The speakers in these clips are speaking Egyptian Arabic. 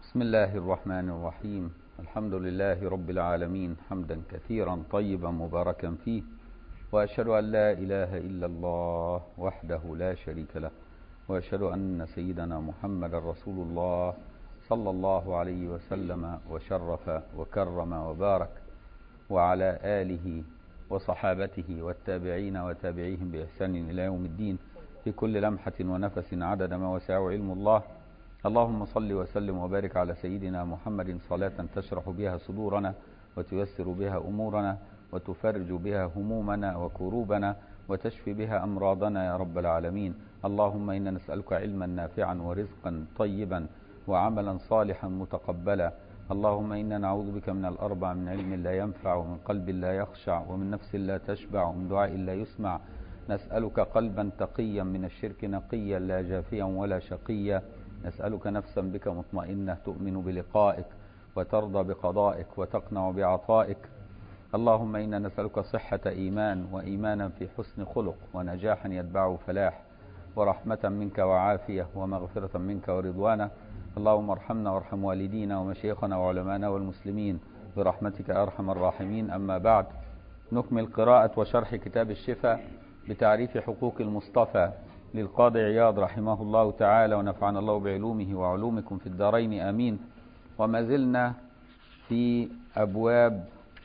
بسم الله الرحمن الرحيم الحمد لله رب العالمين حمدا كثيرا طيبا مباركا فيه وأشهد أن لا إله إلا الله وحده لا شريك له وأشهد أن سيدنا محمد رسول الله صلى الله عليه وسلم وشرف وكرم وبارك وعلى آله وصحابته والتابعين وتابعيهم بإحسان إلى يوم الدين في كل لمحة ونفس عدد ما وسعه علم الله اللهم صل وسلم وبارك على سيدنا محمد صلاة تشرح بها صدورنا وتيسر بها أمورنا وتفرج بها همومنا وكروبنا وتشفي بها أمراضنا يا رب العالمين اللهم إنا نسألك علما نافعا ورزقا طيبا وعملا صالحا متقبلا اللهم إنا نعوذ بك من الأربع من علم لا ينفع ومن قلب لا يخشع ومن نفس لا تشبع ومن دعاء لا يسمع نسألك قلبا تقيا من الشرك نقيا لا جافيا ولا شقيا نسألك نفسا بك مطمئنة تؤمن بلقائك وترضى بقضائك وتقنع بعطائك اللهم إنا نسألك صحة إيمان وإيمانا في حسن خلق ونجاحا يتبعه فلاح ورحمة منك وعافية ومغفرة منك ورضوانا اللهم ارحمنا وارحم والدينا ومشيخنا وعلمانا والمسلمين برحمتك أرحم الراحمين أما بعد نكمل قراءة وشرح كتاب الشفاء بتعريف حقوق المصطفى للقاضي عياض رحمه الله تعالى ونفعنا الله بعلومه وعلومكم في الدارين آمين وما زلنا في أبواب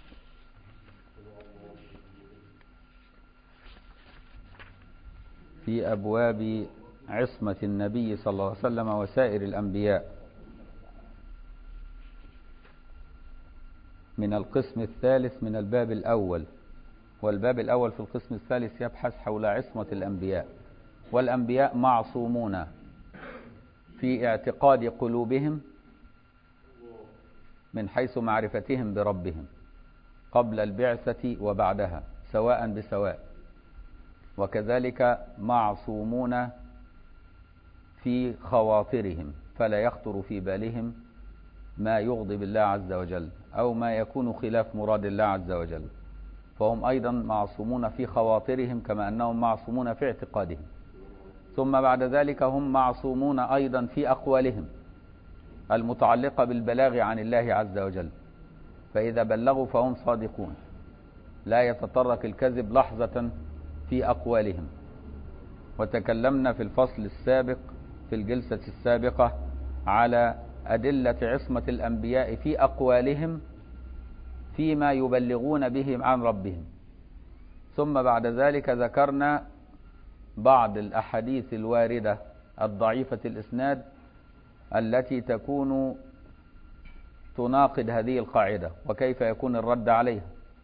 في أبواب عصمة النبي صلى الله عليه وسلم وسائر الأنبياء من القسم الثالث من الباب الأول والباب الأول في القسم الثالث يبحث حول عصمة الأنبياء والأنبياء معصومون في اعتقاد قلوبهم من حيث معرفتهم بربهم قبل البعثة وبعدها سواء بسواء وكذلك معصومون في خواطرهم فلا يخطر في بالهم ما يغضب الله عز وجل أو ما يكون خلاف مراد الله عز وجل فهم أيضا معصومون في خواطرهم كما أنهم معصومون في اعتقادهم ثم بعد ذلك هم معصومون أيضا في أقوالهم المتعلقة بالبلاغ عن الله عز وجل فإذا بلغوا فهم صادقون لا يتطرق الكذب لحظة في أقوالهم وتكلمنا في الفصل السابق في الجلسة السابقة على أدلة عصمة الأنبياء في أقوالهم فيما يبلغون به عن ربهم ثم بعد ذلك ذكرنا بعض الأحاديث الواردة الضعيفة الإسناد التي تكون تناقض هذه القاعدة وكيف يكون الرد عليها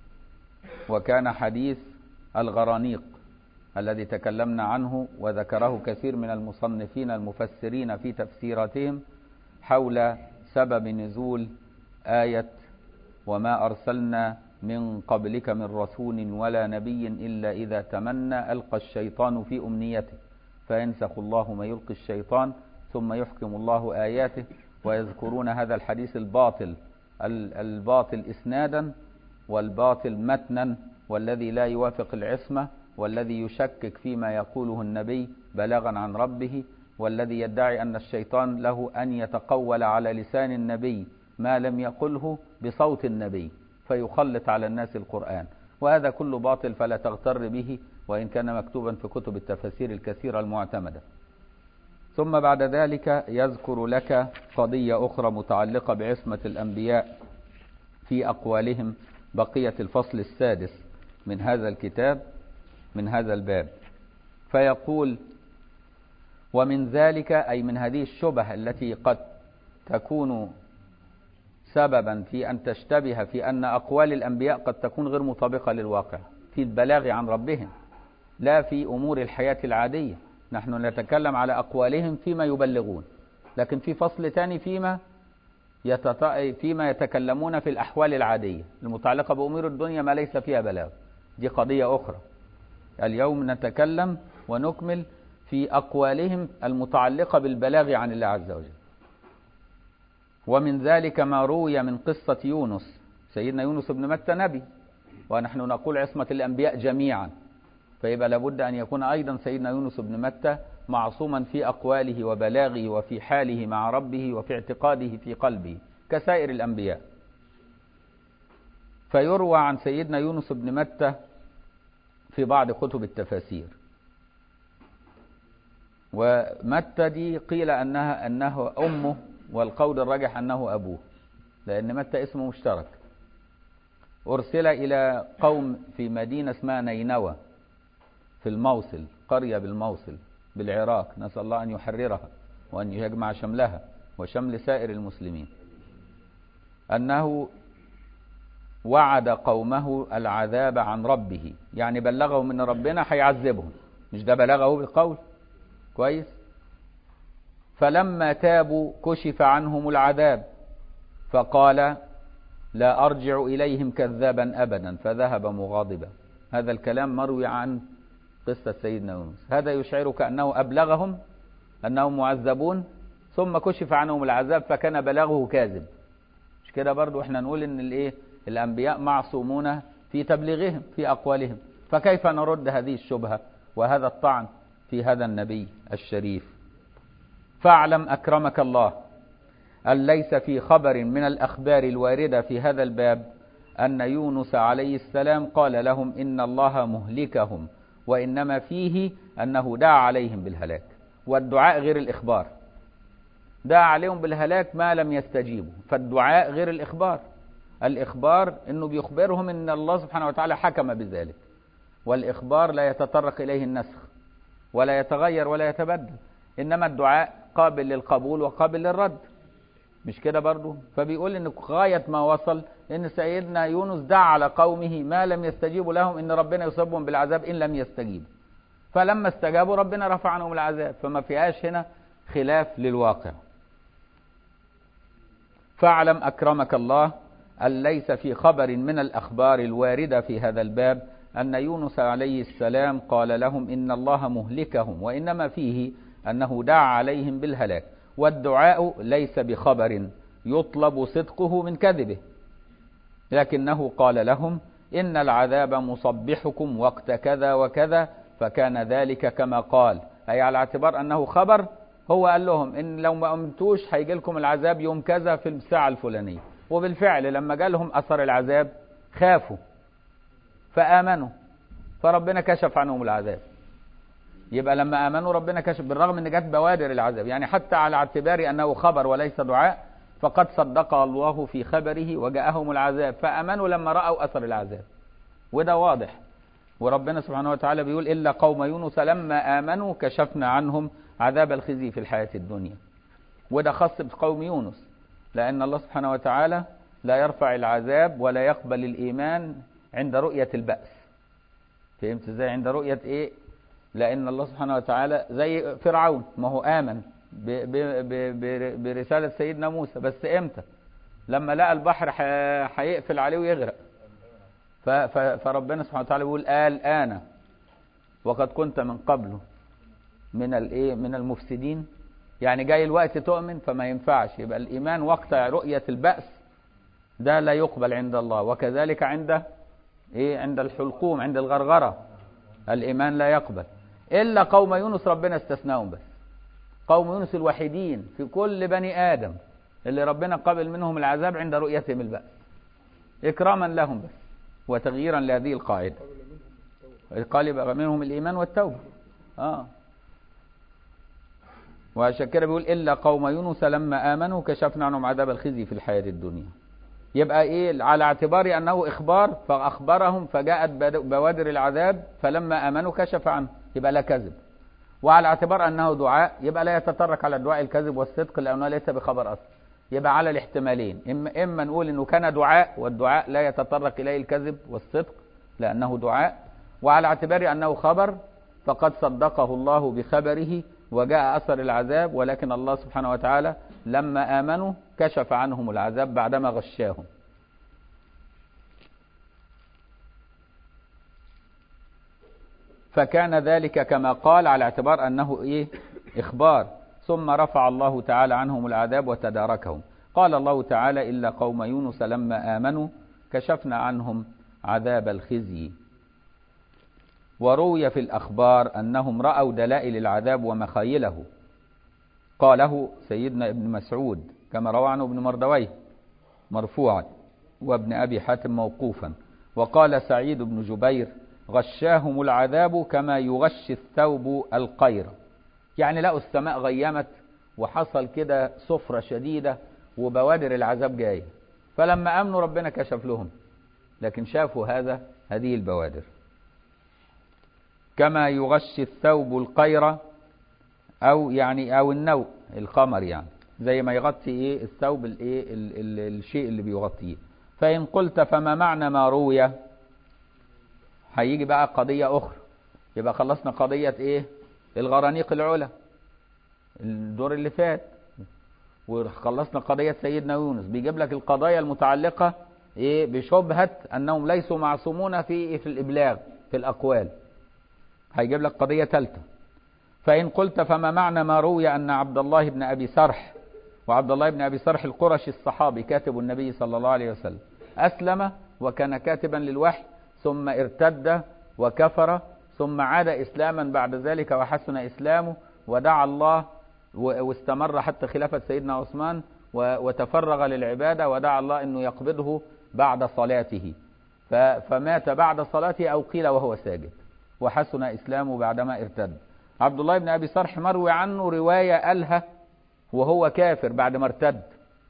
وكان حديث الغرانيق الذي تكلمنا عنه وذكره كثير من المصنفين المفسرين في تفسيراتهم حول سبب نزول آية وما أرسلنا من قبلك من رسول ولا نبي إلا إذا تمنى ألقى الشيطان في أمنيته فينسخ الله ما يلقي الشيطان ثم يحكم الله آياته ويذكرون هذا الحديث الباطل الباطل إسنادا والباطل متنا والذي لا يوافق العصمة والذي يشكك فيما يقوله النبي بلاغا عن ربه والذي يدعي أن الشيطان له أن يتقول على لسان النبي ما لم يقله بصوت النبي فيخلط على الناس القرآن وهذا كله باطل فلا تغتر به وإن كان مكتوبا في كتب التفاسير الكثيرة المعتمدة ثم بعد ذلك يذكر لك قضية أخرى متعلقة بعصمة الأنبياء في أقوالهم بقية الفصل السادس من هذا الكتاب من هذا الباب فيقول ومن ذلك أي من هذه الشبه التي قد تكون سببا في أن تشتبه في أن أقوال الأنبياء قد تكون غير مطابقة للواقع في البلاغ عن ربهم لا في أمور الحياة العادية نحن نتكلم على أقوالهم فيما يبلغون لكن في فصل ثاني فيما يتط... فيما يتكلمون في الأحوال العادية المتعلقة بأمور الدنيا ما ليس فيها بلاغ دي قضية أخرى اليوم نتكلم ونكمل في أقوالهم المتعلقة بالبلاغ عن الله عز وجل ومن ذلك ما روي من قصة يونس سيدنا يونس بن متى نبي ونحن نقول عصمة الأنبياء جميعا فيبقى لابد أن يكون أيضا سيدنا يونس بن متى معصوما في أقواله وبلاغه وفي حاله مع ربه وفي اعتقاده في قلبه كسائر الأنبياء فيروى عن سيدنا يونس بن متى في بعض كتب التفاسير ومتى دي قيل أنها أنه أمه والقول الراجح أنه أبوه لأن متى اسمه مشترك أرسل إلى قوم في مدينة اسمها نينوى في الموصل قرية بالموصل بالعراق نسأل الله أن يحررها وأن يجمع شملها وشمل سائر المسلمين أنه وعد قومه العذاب عن ربه يعني بلغهم من ربنا هيعذبهم مش ده بلغه بالقول كويس فلما تابوا كشف عنهم العذاب فقال لا أرجع إليهم كذابا أبدا فذهب مغاضبا هذا الكلام مروي عن قصة سيدنا يونس هذا يشعرك أنه أبلغهم أنهم معذبون ثم كشف عنهم العذاب فكان بلاغه كاذب مش كده برضو احنا نقول ان الايه الانبياء معصومون في تبليغهم في اقوالهم فكيف نرد هذه الشبهة وهذا الطعن في هذا النبي الشريف فاعلم اكرمك الله أن ليس في خبر من الأخبار الواردة في هذا الباب أن يونس عليه السلام قال لهم إن الله مهلكهم وإنما فيه أنه دعا عليهم بالهلاك والدعاء غير الإخبار دعا عليهم بالهلاك ما لم يستجيبوا فالدعاء غير الإخبار الإخبار أنه بيخبرهم أن الله سبحانه وتعالى حكم بذلك والإخبار لا يتطرق إليه النسخ ولا يتغير ولا يتبدل إنما الدعاء قابل للقبول وقابل للرد مش كده برضو فبيقول ان غاية ما وصل ان سيدنا يونس دعا على قومه ما لم يستجيبوا لهم ان ربنا يصيبهم بالعذاب ان لم يستجيبوا فلما استجابوا ربنا رفع عنهم العذاب فما فيهاش هنا خلاف للواقع فاعلم اكرمك الله ان ليس في خبر من الاخبار الوارده في هذا الباب ان يونس عليه السلام قال لهم ان الله مهلكهم وانما فيه انه دعا عليهم بالهلاك والدعاء ليس بخبر يطلب صدقه من كذبه لكنه قال لهم إن العذاب مصبحكم وقت كذا وكذا فكان ذلك كما قال أي على اعتبار أنه خبر هو قال لهم إن لو ما أمتوش هيجي لكم العذاب يوم كذا في الساعة الفلانية وبالفعل لما جالهم أثر العذاب خافوا فآمنوا فربنا كشف عنهم العذاب يبقى لما امنوا ربنا كشف بالرغم ان جت بوادر العذاب يعني حتى على اعتبار انه خبر وليس دعاء فقد صدق الله في خبره وجاءهم العذاب فامنوا لما راوا اثر العذاب وده واضح وربنا سبحانه وتعالى بيقول الا قوم يونس لما امنوا كشفنا عنهم عذاب الخزي في الحياه الدنيا وده خاص بقوم يونس لان الله سبحانه وتعالى لا يرفع العذاب ولا يقبل الايمان عند رؤيه الباس فهمت ازاي عند رؤيه ايه لأن الله سبحانه وتعالى زي فرعون ما هو آمن ب ب ب برسالة سيدنا موسى بس إمتى لما لقى البحر هيقفل عليه ويغرق فربنا سبحانه وتعالى بيقول آل آنا وقد كنت من قبله من الايه من المفسدين يعني جاي الوقت تؤمن فما ينفعش يبقى الإيمان وقت رؤية البأس ده لا يقبل عند الله وكذلك عند ايه عند الحلقوم عند الغرغرة الإيمان لا يقبل إلا قوم يونس ربنا استثناهم بس قوم يونس الوحيدين في كل بني آدم اللي ربنا قبل منهم العذاب عند رؤيتهم البأس إكراما لهم بس وتغييرا لهذه القاعدة قال يبقى منهم الإيمان والتوبة آه وعشان كده بيقول إلا قوم يونس لما آمنوا كشفنا عنهم عذاب الخزي في الحياة الدنيا يبقى ايه على اعتبار انه اخبار فاخبرهم فجاءت بوادر العذاب فلما امنوا كشف عنه يبقى لا كذب وعلى اعتبار انه دعاء يبقى لا يتطرق على الدعاء الكذب والصدق لانه ليس بخبر اصلا يبقى على الاحتمالين اما اما نقول انه كان دعاء والدعاء لا يتطرق اليه الكذب والصدق لانه دعاء وعلى اعتبار انه خبر فقد صدقه الله بخبره وجاء اثر العذاب ولكن الله سبحانه وتعالى لما امنوا كشف عنهم العذاب بعدما غشاهم فكان ذلك كما قال على اعتبار انه ايه اخبار ثم رفع الله تعالى عنهم العذاب وتداركهم قال الله تعالى الا قوم يونس لما امنوا كشفنا عنهم عذاب الخزي وروي في الأخبار أنهم رأوا دلائل العذاب ومخايله قاله سيدنا ابن مسعود كما روى عنه ابن مردويه مرفوعا وابن أبي حاتم موقوفا وقال سعيد بن جبير غشاهم العذاب كما يغشي الثوب القير يعني لقوا السماء غيمت وحصل كده صفرة شديدة وبوادر العذاب جاية فلما أمنوا ربنا كشف لهم لكن شافوا هذا هذه البوادر كما يغشي الثوب القير أو يعني أو النوء القمر يعني زي ما يغطي إيه الثوب الإيه ال ال الشيء اللي بيغطيه فإن قلت فما معنى ما روي هيجي بقى قضية أخرى يبقى خلصنا قضية إيه الغرانيق العلا الدور اللي فات وخلصنا قضية سيدنا يونس بيجيب لك القضايا المتعلقة إيه بشبهة أنهم ليسوا معصومون في في الإبلاغ في الأقوال هيجيب لك قضية ثالثة فإن قلت فما معنى ما روي أن عبد الله بن أبي سرح وعبد الله بن أبي سرح القرشي الصحابي كاتب النبي صلى الله عليه وسلم أسلم وكان كاتبا للوحي ثم ارتد وكفر ثم عاد إسلاما بعد ذلك وحسن إسلامه ودعا الله واستمر حتى خلافة سيدنا عثمان وتفرغ للعبادة ودعا الله أنه يقبضه بعد صلاته فمات بعد صلاته أو قيل وهو ساجد وحسن إسلامه بعدما ارتد عبد الله بن أبي صرح مروي عنه رواية قالها وهو كافر بعد ما ارتد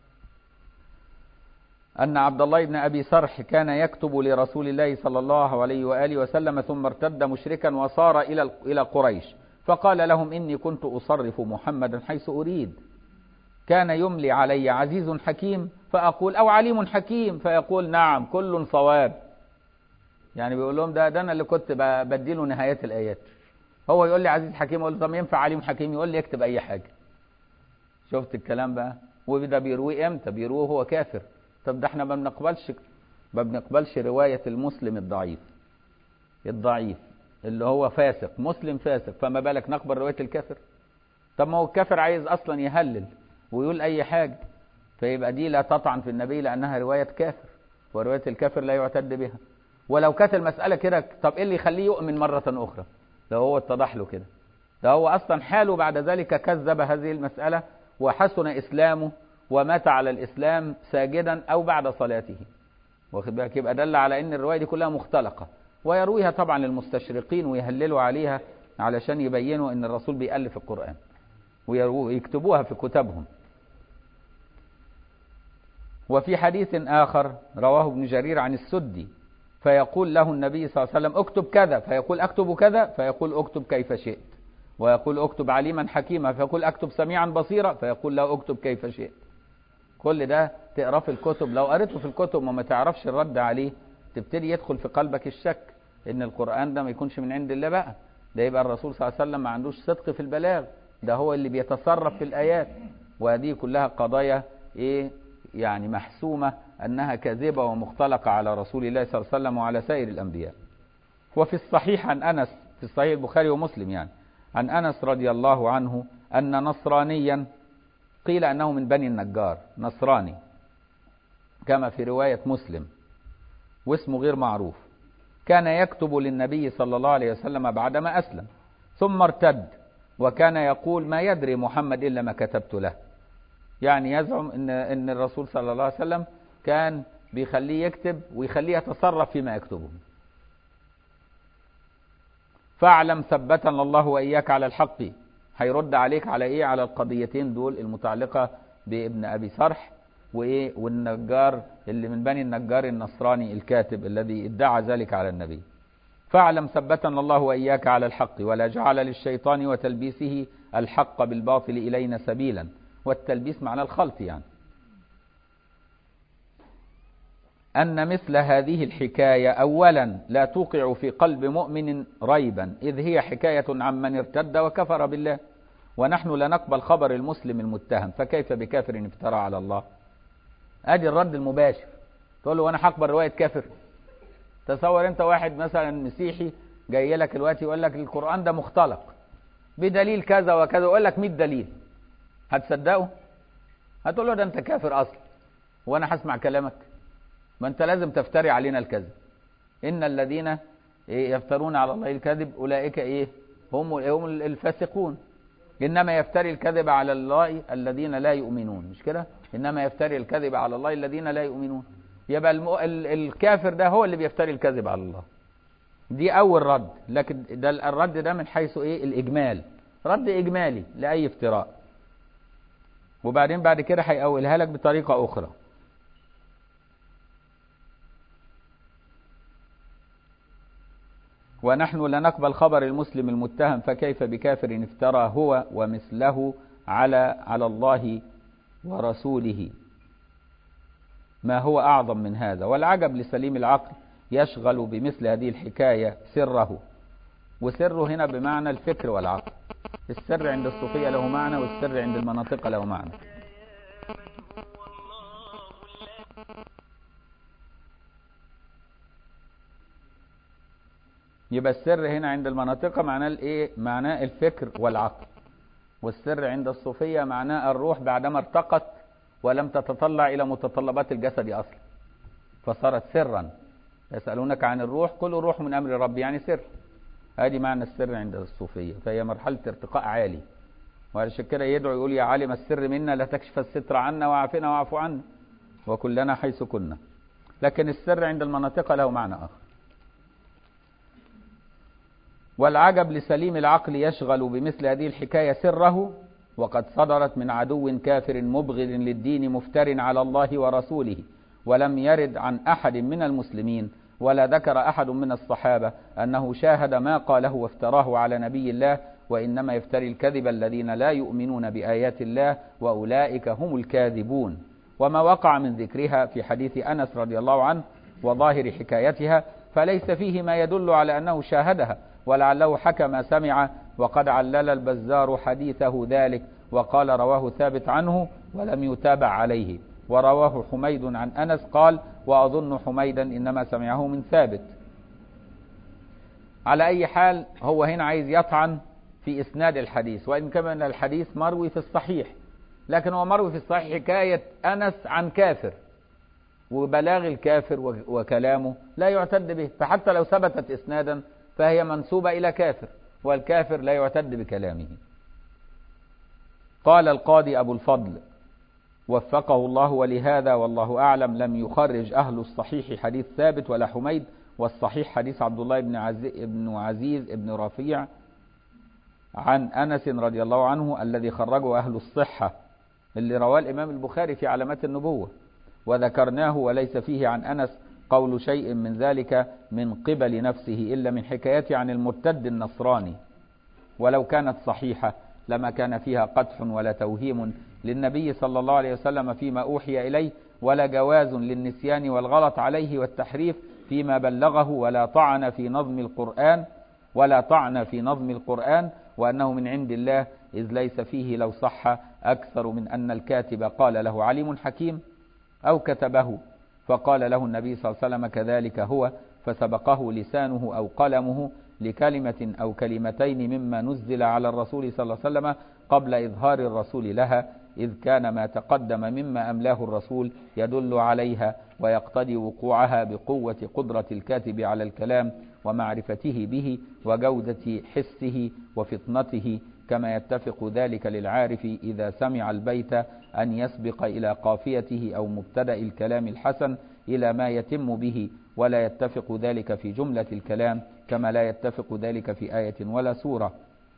أن عبد الله بن أبي صرح كان يكتب لرسول الله صلى الله عليه وآله وسلم ثم ارتد مشركا وصار إلى إلى قريش فقال لهم إني كنت أصرف محمدا حيث أريد كان يملي علي عزيز حكيم فأقول أو عليم حكيم فيقول نعم كل صواب يعني بيقول لهم ده ده أنا اللي كنت بديله نهايات الآيات هو يقول لي عزيز حكيم اقول له طب ينفع عليم حكيم يقول لي اكتب اي حاجه شفت الكلام بقى وده بيرويه امتى بيروه هو كافر طب ده احنا ما بنقبلش ما بنقبلش روايه المسلم الضعيف الضعيف اللي هو فاسق مسلم فاسق فما بالك نقبل روايه الكافر طب ما هو الكافر عايز اصلا يهلل ويقول اي حاجه فيبقى دي لا تطعن في النبي لانها روايه كافر وروايه الكافر لا يعتد بها ولو كانت المساله كده طب ايه اللي يخليه يؤمن مره اخرى ده هو اتضح له كده ده هو اصلا حاله بعد ذلك كذب هذه المسألة وحسن اسلامه ومات على الاسلام ساجدا او بعد صلاته واخد بالك يبقى دل على ان الرواية دي كلها مختلقة ويرويها طبعا للمستشرقين ويهللوا عليها علشان يبينوا ان الرسول بيألف القرآن ويكتبوها في كتبهم وفي حديث آخر رواه ابن جرير عن السدي فيقول له النبي صلى الله عليه وسلم اكتب كذا فيقول اكتب كذا فيقول اكتب كيف شئت ويقول اكتب عليما حكيما فيقول اكتب سميعا بصيرا فيقول له اكتب كيف شئت كل ده تقراه في الكتب لو قريته في الكتب وما تعرفش الرد عليه تبتدي يدخل في قلبك الشك ان القرآن ده ما يكونش من عند الله بقى ده يبقى الرسول صلى الله عليه وسلم ما عندوش صدق في البلاغ ده هو اللي بيتصرف في الآيات وهذه كلها قضايا ايه يعني محسومة أنها كاذبة ومختلقة على رسول الله صلى الله عليه وسلم وعلى سائر الأنبياء وفي الصحيح عن أنس في الصحيح البخاري ومسلم يعني عن أنس رضي الله عنه أن نصرانيا قيل أنه من بني النجار نصراني كما في رواية مسلم واسمه غير معروف كان يكتب للنبي صلى الله عليه وسلم بعدما أسلم ثم ارتد وكان يقول ما يدري محمد إلا ما كتبت له يعني يزعم ان ان الرسول صلى الله عليه وسلم كان بيخليه يكتب ويخليه يتصرف فيما يكتبه فاعلم ثبتنا الله واياك على الحق هيرد عليك على ايه على القضيتين دول المتعلقه بابن ابي سرح وايه والنجار اللي من بني النجار النصراني الكاتب الذي ادعى ذلك على النبي فاعلم ثبتنا الله واياك على الحق ولا جعل للشيطان وتلبيسه الحق بالباطل الينا سبيلا والتلبيس معنى الخلط يعني أن مثل هذه الحكاية أولا لا توقع في قلب مؤمن ريبا إذ هي حكاية عن من ارتد وكفر بالله ونحن لا نقبل خبر المسلم المتهم فكيف بكافر افترى على الله ادي الرد المباشر تقول له وانا هقبل روايه كافر تصور انت واحد مثلا مسيحي جاي لك دلوقتي يقول لك القران ده مختلق بدليل كذا وكذا ويقول لك 100 دليل هتصدقه هتقول له ده انت كافر اصلا وانا هسمع كلامك ما انت لازم تفتري علينا الكذب ان الذين إيه يفترون على الله الكذب أولئك إيه هم هم الفاسقون إنما يفتري الكذب على الله الذين لا يؤمنون مش كده إنما يفتري الكذب على الله الذين لا يؤمنون يبقى الم... ال... الكافر ده هو اللي بيفتري الكذب على الله دي أول رد لكن ده الرد ده من حيث إيه الإجمال رد إجمالي لأي افتراء وبعدين بعد كده هيقولها لك بطريقة أخرى ونحن لا نقبل خبر المسلم المتهم فكيف بكافر افترى هو ومثله على على الله ورسوله ما هو أعظم من هذا والعجب لسليم العقل يشغل بمثل هذه الحكاية سره وسره هنا بمعنى الفكر والعقل السر عند الصوفية له معنى والسر عند المناطق له معنى يبقى السر هنا عند المناطق معناه الايه معناه الفكر والعقل والسر عند الصوفية معناه الروح بعدما ارتقت ولم تتطلع إلى متطلبات الجسد أصلا فصارت سرا يسألونك عن الروح كل روح من أمر ربي يعني سر هذه معنى السر عند الصوفية فهي مرحلة ارتقاء عالي وعلشان كده يدعو يقول يا عالم السر منا لا تكشف الستر عنا وعافنا واعف عنا وكلنا حيث كنا لكن السر عند المناطق له معنى آخر والعجب لسليم العقل يشغل بمثل هذه الحكاية سره وقد صدرت من عدو كافر مبغض للدين مفتر على الله ورسوله ولم يرد عن أحد من المسلمين ولا ذكر أحد من الصحابة أنه شاهد ما قاله وافتراه على نبي الله وإنما يفتري الكذب الذين لا يؤمنون بآيات الله وأولئك هم الكاذبون وما وقع من ذكرها في حديث أنس رضي الله عنه وظاهر حكايتها فليس فيه ما يدل على أنه شاهدها ولعله حكى ما سمع وقد علل البزار حديثه ذلك وقال رواه ثابت عنه ولم يتابع عليه ورواه حميد عن أنس قال وأظن حميدا إنما سمعه من ثابت على أي حال هو هنا عايز يطعن في إسناد الحديث وإن كان الحديث مروي في الصحيح لكن هو مروي في الصحيح حكاية أنس عن كافر وبلاغ الكافر وكلامه لا يعتد به فحتى لو ثبتت إسنادا فهي منسوبة إلى كافر والكافر لا يعتد بكلامه قال القاضي أبو الفضل وفقه الله ولهذا والله أعلم لم يخرج أهل الصحيح حديث ثابت ولا حميد والصحيح حديث عبد الله بن عزيز, بن عزيز بن رفيع عن أنس رضي الله عنه الذي خرجه أهل الصحة اللي رواه الإمام البخاري في علامات النبوة وذكرناه وليس فيه عن أنس قول شيء من ذلك من قبل نفسه إلا من حكايته عن المرتد النصراني ولو كانت صحيحة لما كان فيها قدح ولا توهيم للنبي صلى الله عليه وسلم فيما أوحي إليه ولا جواز للنسيان والغلط عليه والتحريف فيما بلغه ولا طعن في نظم القرآن ولا طعن في نظم القرآن وأنه من عند الله إذ ليس فيه لو صح أكثر من أن الكاتب قال له عليم حكيم أو كتبه فقال له النبي صلى الله عليه وسلم كذلك هو فسبقه لسانه أو قلمه لكلمة أو كلمتين مما نزل على الرسول صلى الله عليه وسلم قبل إظهار الرسول لها إذ كان ما تقدم مما أملاه الرسول يدل عليها ويقتضي وقوعها بقوة قدرة الكاتب على الكلام ومعرفته به وجودة حسه وفطنته كما يتفق ذلك للعارف إذا سمع البيت أن يسبق إلى قافيته أو مبتدأ الكلام الحسن إلى ما يتم به ولا يتفق ذلك في جملة الكلام كما لا يتفق ذلك في آية ولا سورة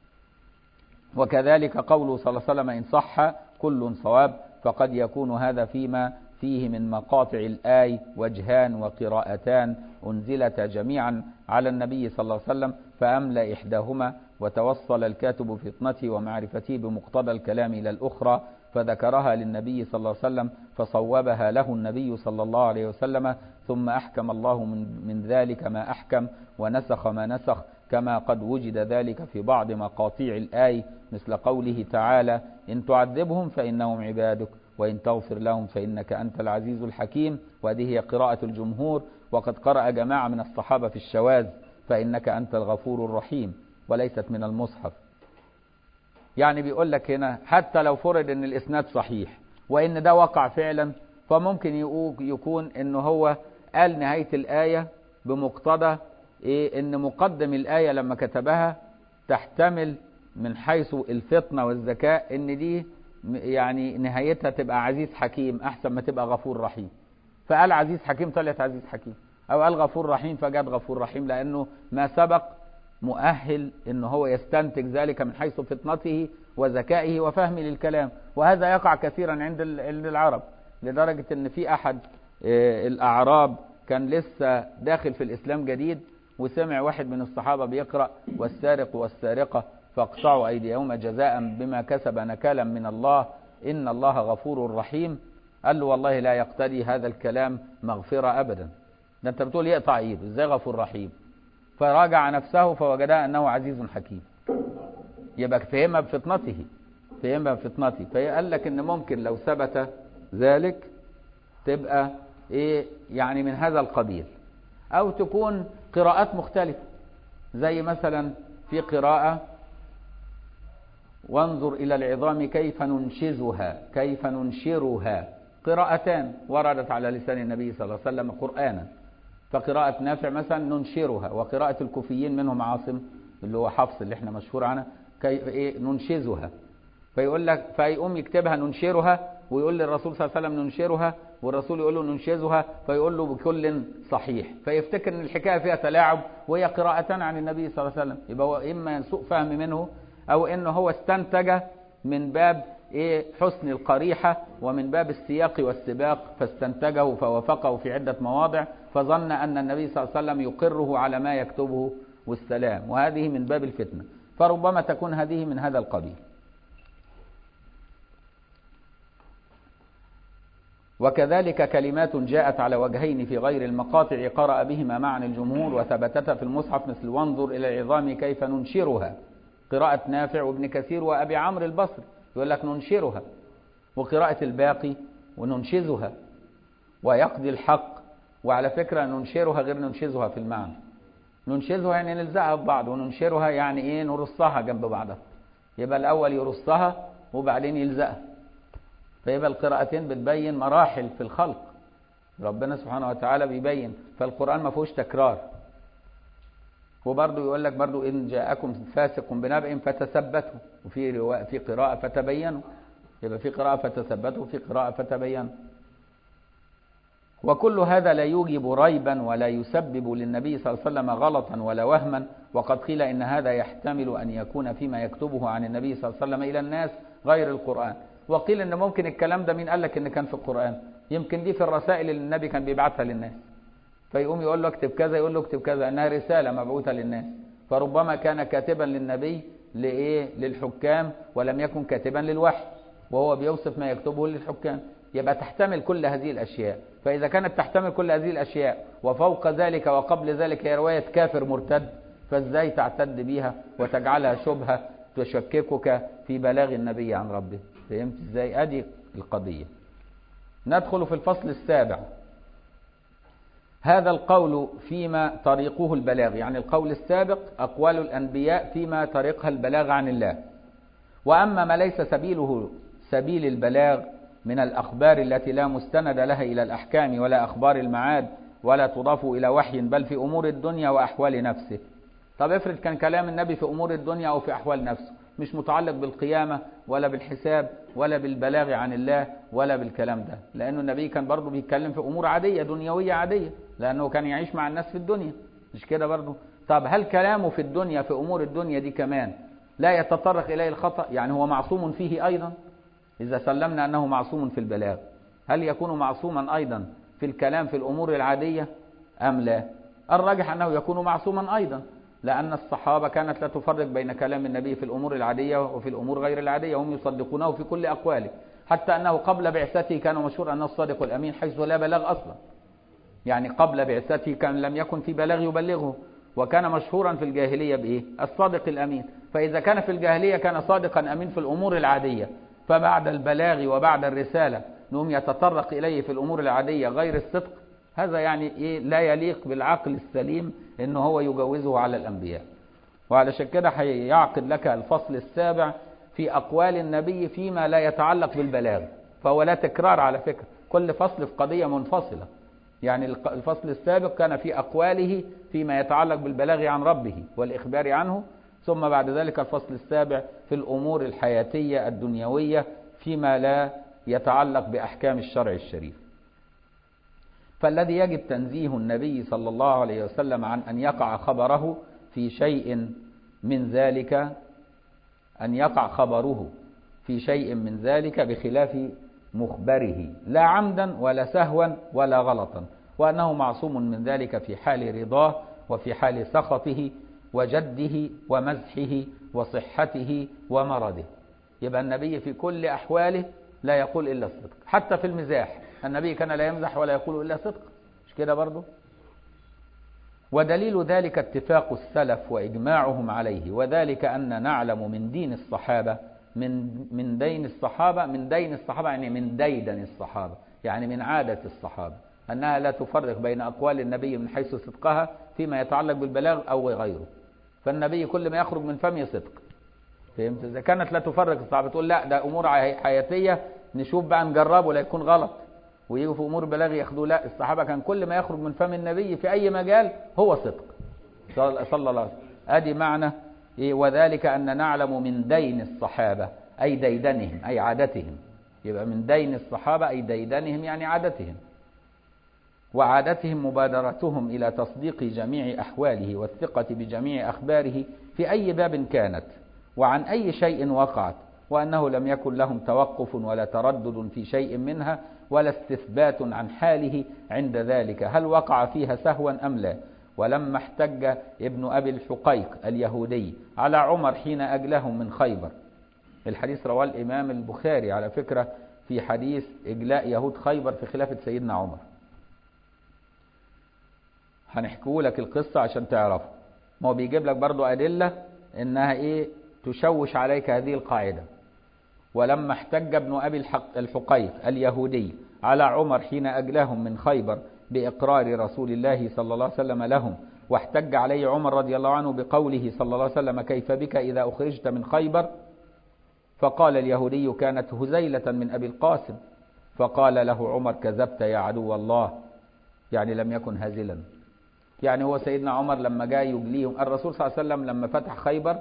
وكذلك قوله صلى الله عليه وسلم إن صح كل صواب فقد يكون هذا فيما فيه من مقاطع الآي وجهان وقراءتان أنزلتا جميعا على النبي صلى الله عليه وسلم فأملى إحداهما وتوصل الكاتب فطنته ومعرفته بمقتضى الكلام إلى الأخرى فذكرها للنبي صلى الله عليه وسلم فصوبها له النبي صلى الله عليه وسلم ثم أحكم الله من, من ذلك ما أحكم ونسخ ما نسخ كما قد وجد ذلك في بعض مقاطيع الآي مثل قوله تعالى إن تعذبهم فإنهم عبادك وإن تغفر لهم فإنك أنت العزيز الحكيم وهذه هي قراءة الجمهور وقد قرأ جماعة من الصحابة في الشواذ فإنك أنت الغفور الرحيم وليست من المصحف يعني بيقول لك هنا حتى لو فرض ان الاسناد صحيح وان ده وقع فعلا فممكن يكون انه هو قال نهاية الآية بمقتضى إيه إن مقدم الآية لما كتبها تحتمل من حيث الفطنة والذكاء إن دي يعني نهايتها تبقى عزيز حكيم أحسن ما تبقى غفور رحيم فقال عزيز حكيم طلعت عزيز حكيم أو قال غفور رحيم فجاب غفور رحيم لأنه ما سبق مؤهل ان هو يستنتج ذلك من حيث فطنته وذكائه وفهمه للكلام وهذا يقع كثيرا عند عند العرب لدرجة ان في احد الاعراب كان لسه داخل في الاسلام جديد وسمع واحد من الصحابة بيقرأ والسارق والسارقة فاقطعوا ايديهما جزاء بما كسب نكالا من الله ان الله غفور رحيم قال له والله لا يقتدي هذا الكلام مغفرة ابدا ده انت بتقول يقطع ايده ازاي غفور رحيم فراجع نفسه فوجدها أنه عزيز حكيم يبقى فهمها بفطنته فهمها بفطنته فقال لك ان ممكن لو ثبت ذلك تبقى ايه يعني من هذا القبيل او تكون قراءات مختلفة زي مثلا في قراءة وانظر الى العظام كيف ننشزها كيف ننشرها قراءتان وردت على لسان النبي صلى الله عليه وسلم قرآنا فقراءة نافع مثلا ننشرها وقراءة الكوفيين منهم عاصم اللي هو حفص اللي احنا مشهور عنها كي ايه ننشزها فيقول لك فيقوم يكتبها ننشرها ويقول للرسول صلى الله عليه وسلم ننشرها والرسول يقول له ننشزها فيقول له بكل صحيح فيفتكر ان الحكايه فيها تلاعب وهي قراءتان عن النبي صلى الله عليه وسلم يبقى هو اما سوء فهم منه او انه هو استنتج من باب ايه حسن القريحة ومن باب السياق والسباق فاستنتجه فوافقه في عدة مواضع فظن أن النبي صلى الله عليه وسلم يقره على ما يكتبه والسلام وهذه من باب الفتنة فربما تكون هذه من هذا القبيل وكذلك كلمات جاءت على وجهين في غير المقاطع قرأ بهما معنى الجمهور وثبتتا في المصحف مثل وانظر إلى العظام كيف ننشرها قراءة نافع وابن كثير وأبي عمرو البصري يقول لك ننشرها وقراءة الباقي وننشزها ويقضي الحق وعلى فكرة ننشرها غير ننشزها في المعنى ننشزها يعني نلزقها ببعض وننشرها يعني ايه نرصها جنب بعضها يبقى الأول يرصها وبعدين يلزقها فيبقى القراءتين بتبين مراحل في الخلق ربنا سبحانه وتعالى بيبين فالقرآن ما فيهوش تكرار وبرضه يقول لك برضه إن جاءكم فاسق بنبأ فتثبتوا وفي رواء في قراءة فتبينوا يبقى في قراءة فتثبتوا وفي قراءة فتبينوا وكل هذا لا يوجب ريبا ولا يسبب للنبي صلى الله عليه وسلم غلطا ولا وهما وقد قيل إن هذا يحتمل أن يكون فيما يكتبه عن النبي صلى الله عليه وسلم إلى الناس غير القرآن وقيل إن ممكن الكلام ده مين قال لك إن كان في القرآن يمكن دي في الرسائل اللي النبي كان بيبعتها للناس فيقوم يقول له اكتب كذا يقول له اكتب كذا انها رساله مبعوثه للناس فربما كان كاتبا للنبي لايه للحكام ولم يكن كاتبا للوحي وهو بيوصف ما يكتبه للحكام يبقى تحتمل كل هذه الاشياء فاذا كانت تحتمل كل هذه الاشياء وفوق ذلك وقبل ذلك هي روايه كافر مرتد فازاي تعتد بيها وتجعلها شبهه تشككك في بلاغ النبي عن ربه فهمت ازاي ادي القضيه ندخل في الفصل السابع هذا القول فيما طريقه البلاغ يعني القول السابق أقوال الأنبياء فيما طريقها البلاغ عن الله وأما ما ليس سبيله سبيل البلاغ من الأخبار التي لا مستند لها إلى الأحكام ولا أخبار المعاد ولا تضاف إلى وحي بل في أمور الدنيا وأحوال نفسه طب افرض كان كلام النبي في أمور الدنيا أو في أحوال نفسه مش متعلق بالقيامة ولا بالحساب ولا بالبلاغ عن الله ولا بالكلام ده لأنه النبي كان برضه بيتكلم في أمور عادية دنيوية عادية لأنه كان يعيش مع الناس في الدنيا مش كده برضه طب هل كلامه في الدنيا في أمور الدنيا دي كمان لا يتطرق إليه الخطأ يعني هو معصوم فيه أيضا إذا سلمنا أنه معصوم في البلاغ هل يكون معصوما أيضا في الكلام في الأمور العادية أم لا الراجح أنه يكون معصوما أيضا لأن الصحابة كانت لا تفرق بين كلام النبي في الأمور العادية وفي الأمور غير العادية هم يصدقونه في كل أقواله حتى أنه قبل بعثته كان مشهور أنه الصادق الأمين حيث لا بلاغ أصلا يعني قبل بعثته كان لم يكن في بلاغ يبلغه وكان مشهورا في الجاهلية بإيه الصادق الأمين فإذا كان في الجاهلية كان صادقا أمين في الأمور العادية فبعد البلاغ وبعد الرسالة نهم يتطرق إليه في الأمور العادية غير الصدق هذا يعني إيه لا يليق بالعقل السليم إنه هو يجوزه على الأنبياء وعلشان كده هيعقد لك الفصل السابع في أقوال النبي فيما لا يتعلق بالبلاغ فهو لا تكرار على فكرة كل فصل في قضية منفصلة يعني الفصل السابق كان في أقواله فيما يتعلق بالبلاغ عن ربه والإخبار عنه ثم بعد ذلك الفصل السابع في الأمور الحياتية الدنيوية فيما لا يتعلق بأحكام الشرع الشريف فالذي يجب تنزيه النبي صلى الله عليه وسلم عن أن يقع خبره في شيء من ذلك أن يقع خبره في شيء من ذلك بخلاف مخبره لا عمدا ولا سهوا ولا غلطا وأنه معصوم من ذلك في حال رضاه وفي حال سخطه وجده ومزحه وصحته ومرضه يبقى النبي في كل أحواله لا يقول إلا الصدق حتى في المزاح النبي كان لا يمزح ولا يقول إلا صدق مش كده برضه ودليل ذلك اتفاق السلف وإجماعهم عليه وذلك أن نعلم من دين الصحابة من من دين الصحابة من دين الصحابة يعني من ديدن الصحابة يعني من عادة الصحابة أنها لا تفرق بين أقوال النبي من حيث صدقها فيما يتعلق بالبلاغ أو غيره فالنبي كل ما يخرج من فمه صدق فهمت إذا كانت لا تفرق الصحابة تقول لا ده أمور حياتية نشوف بقى نجربه لا يكون غلط ويجوا في أمور بلاغ ياخدوه لا الصحابة كان كل ما يخرج من فم النبي في أي مجال هو صدق صلى الله عليه وسلم أدي معنى إيه وذلك أن نعلم من دين الصحابة أي ديدنهم أي عادتهم يبقى من دين الصحابة أي ديدنهم يعني عادتهم وعادتهم مبادرتهم إلى تصديق جميع أحواله والثقة بجميع أخباره في أي باب كانت وعن أي شيء وقعت وأنه لم يكن لهم توقف ولا تردد في شيء منها ولا استثبات عن حاله عند ذلك هل وقع فيها سهوا أم لا ولما احتج ابن أبي الحقيق اليهودي على عمر حين أجلهم من خيبر الحديث رواه الإمام البخاري على فكرة في حديث إجلاء يهود خيبر في خلافة سيدنا عمر هنحكوا لك القصة عشان تعرفه ما هو بيجيب لك برضو أدلة إنها إيه تشوش عليك هذه القاعدة ولما احتج ابن أبي الحقيق اليهودي على عمر حين أجلهم من خيبر بإقرار رسول الله صلى الله عليه وسلم لهم واحتج عليه عمر رضي الله عنه بقوله صلى الله عليه وسلم كيف بك إذا أخرجت من خيبر فقال اليهودي كانت هزيلة من أبي القاسم فقال له عمر كذبت يا عدو الله يعني لم يكن هزلا يعني هو سيدنا عمر لما جاء يجليهم الرسول صلى الله عليه وسلم لما فتح خيبر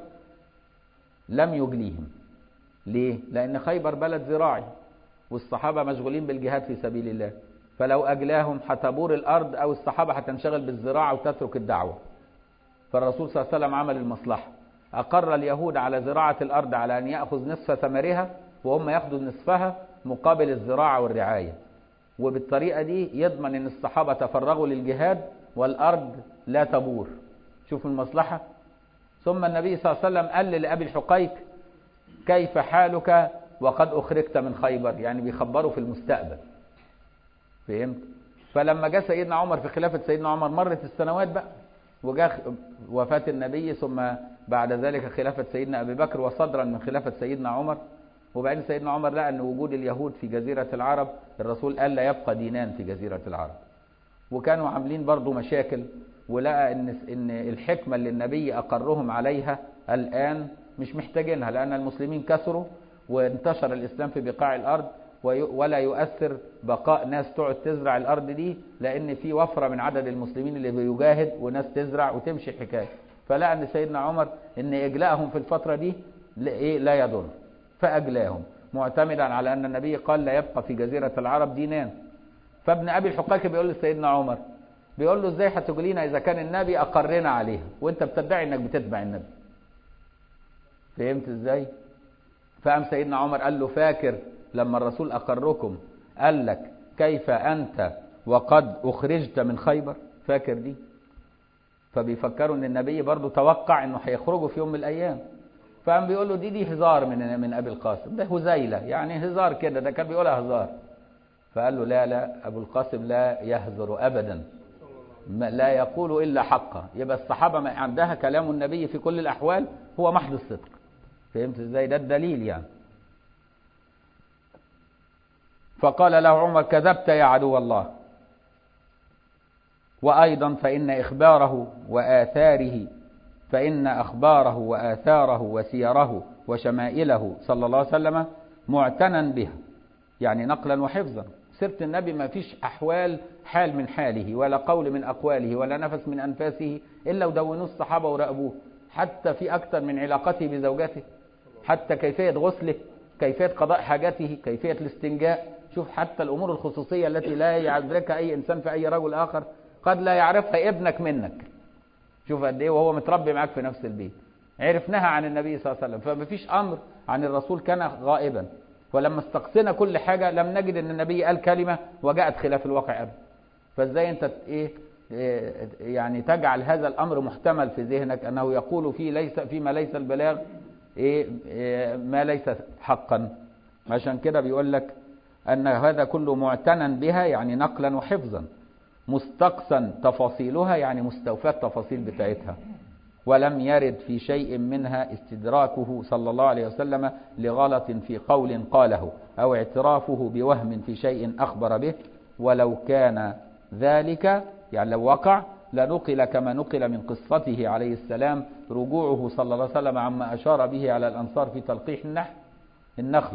لم يجليهم ليه؟ لأن خيبر بلد زراعي والصحابة مشغولين بالجهاد في سبيل الله فلو أجلاهم هتبور الأرض أو الصحابة هتنشغل بالزراعة وتترك الدعوة فالرسول صلى الله عليه وسلم عمل المصلحة أقر اليهود على زراعة الأرض على أن يأخذ نصف ثمرها وهم يأخذوا نصفها مقابل الزراعة والرعاية وبالطريقة دي يضمن أن الصحابة تفرغوا للجهاد والأرض لا تبور شوف المصلحة ثم النبي صلى الله عليه وسلم قال لأبي الحقيق كيف حالك وقد أخرجت من خيبر يعني بيخبروا في المستقبل فهمت فلما جاء سيدنا عمر في خلافة سيدنا عمر مرت السنوات بقى وجاء وفاة النبي ثم بعد ذلك خلافة سيدنا أبي بكر وصدرا من خلافة سيدنا عمر وبعدين سيدنا عمر لقى أن وجود اليهود في جزيرة العرب الرسول قال لا يبقى دينان في جزيرة العرب وكانوا عاملين برضو مشاكل ولقى ان ان الحكمه اللي النبي اقرهم عليها الان مش محتاجينها لان المسلمين كثروا وانتشر الاسلام في بقاع الارض ولا يؤثر بقاء ناس تقعد تزرع الارض دي لان في وفره من عدد المسلمين اللي بيجاهد وناس تزرع وتمشي الحكايه فلقى ان سيدنا عمر ان اجلائهم في الفتره دي ايه لا يضر فاجلاهم معتمدا على ان النبي قال لا يبقى في جزيره العرب دينان فابن ابي الحقاق بيقول لسيدنا عمر بيقول له ازاي هتجلينا اذا كان النبي اقرنا عليها وانت بتدعي انك بتتبع النبي فهمت ازاي فقام سيدنا عمر قال له فاكر لما الرسول اقركم قال لك كيف انت وقد اخرجت من خيبر فاكر دي فبيفكروا ان النبي برضو توقع انه هيخرجوا في يوم من الايام فقام بيقول له دي دي هزار من من ابي القاسم ده هزيله يعني هزار كده ده كان بيقولها هزار فقال له لا لا ابو القاسم لا يهزر ابدا لا يقول إلا حقا يبقى الصحابة ما عندها كلام النبي في كل الأحوال هو محض الصدق فهمت ازاي ده الدليل يعني فقال له عمر كذبت يا عدو الله وأيضا فإن إخباره وآثاره فإن أخباره وآثاره وسيره وشمائله صلى الله عليه وسلم معتنا بها يعني نقلا وحفظا سيرة النبي ما فيش أحوال حال من حاله ولا قول من أقواله ولا نفس من أنفاسه إلا ودونوه الصحابة وراقبوه حتى في أكثر من علاقته بزوجته حتى كيفية غسله كيفية قضاء حاجته كيفية الاستنجاء شوف حتى الأمور الخصوصية التي لا يدركها أي إنسان في أي رجل آخر قد لا يعرفها ابنك منك شوف قد إيه وهو متربي معاك في نفس البيت عرفناها عن النبي صلى الله عليه وسلم فما فيش أمر عن الرسول كان غائبا ولما استقصينا كل حاجة لم نجد أن النبي قال كلمة وجاءت خلاف الواقع أبدا فازاي أنت إيه يعني تجعل هذا الأمر محتمل في ذهنك أنه يقول فيه ليس فيما ليس البلاغ إيه, إيه ما ليس حقا عشان كده بيقول لك أن هذا كله معتنا بها يعني نقلا وحفظا مستقصا تفاصيلها يعني مستوفاة التفاصيل بتاعتها ولم يرد في شيء منها استدراكه صلى الله عليه وسلم لغلط في قول قاله أو اعترافه بوهم في شيء أخبر به ولو كان ذلك يعني لو وقع لنقل كما نقل من قصته عليه السلام رجوعه صلى الله عليه وسلم عما أشار به على الأنصار في تلقيح النحل النخل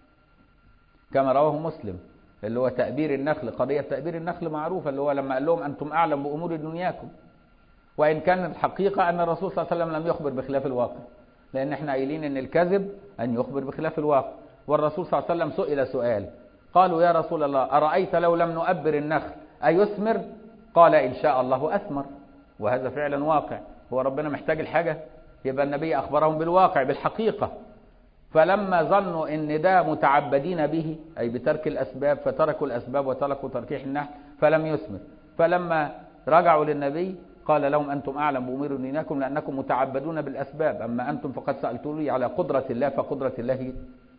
كما رواه مسلم اللي هو تأبير النخل قضية تأبير النخل معروفة اللي هو لما قال لهم أنتم أعلم بأمور دنياكم وإن كان الحقيقة أن الرسول صلى الله عليه وسلم لم يخبر بخلاف الواقع لأن احنا قايلين أن الكذب أن يخبر بخلاف الواقع والرسول صلى الله عليه وسلم سئل سؤال قالوا يا رسول الله أرأيت لو لم نؤبر النخل أيثمر قال إن شاء الله أثمر وهذا فعلا واقع هو ربنا محتاج الحاجة يبقى النبي أخبرهم بالواقع بالحقيقة فلما ظنوا ان ده متعبدين به اي بترك الاسباب فتركوا الاسباب وتركوا تركيح النحل فلم يثمر فلما رجعوا للنبي قال لهم انتم اعلم بامور دينكم لانكم متعبدون بالاسباب اما انتم فقد سالتوني على قدره الله فقدره الله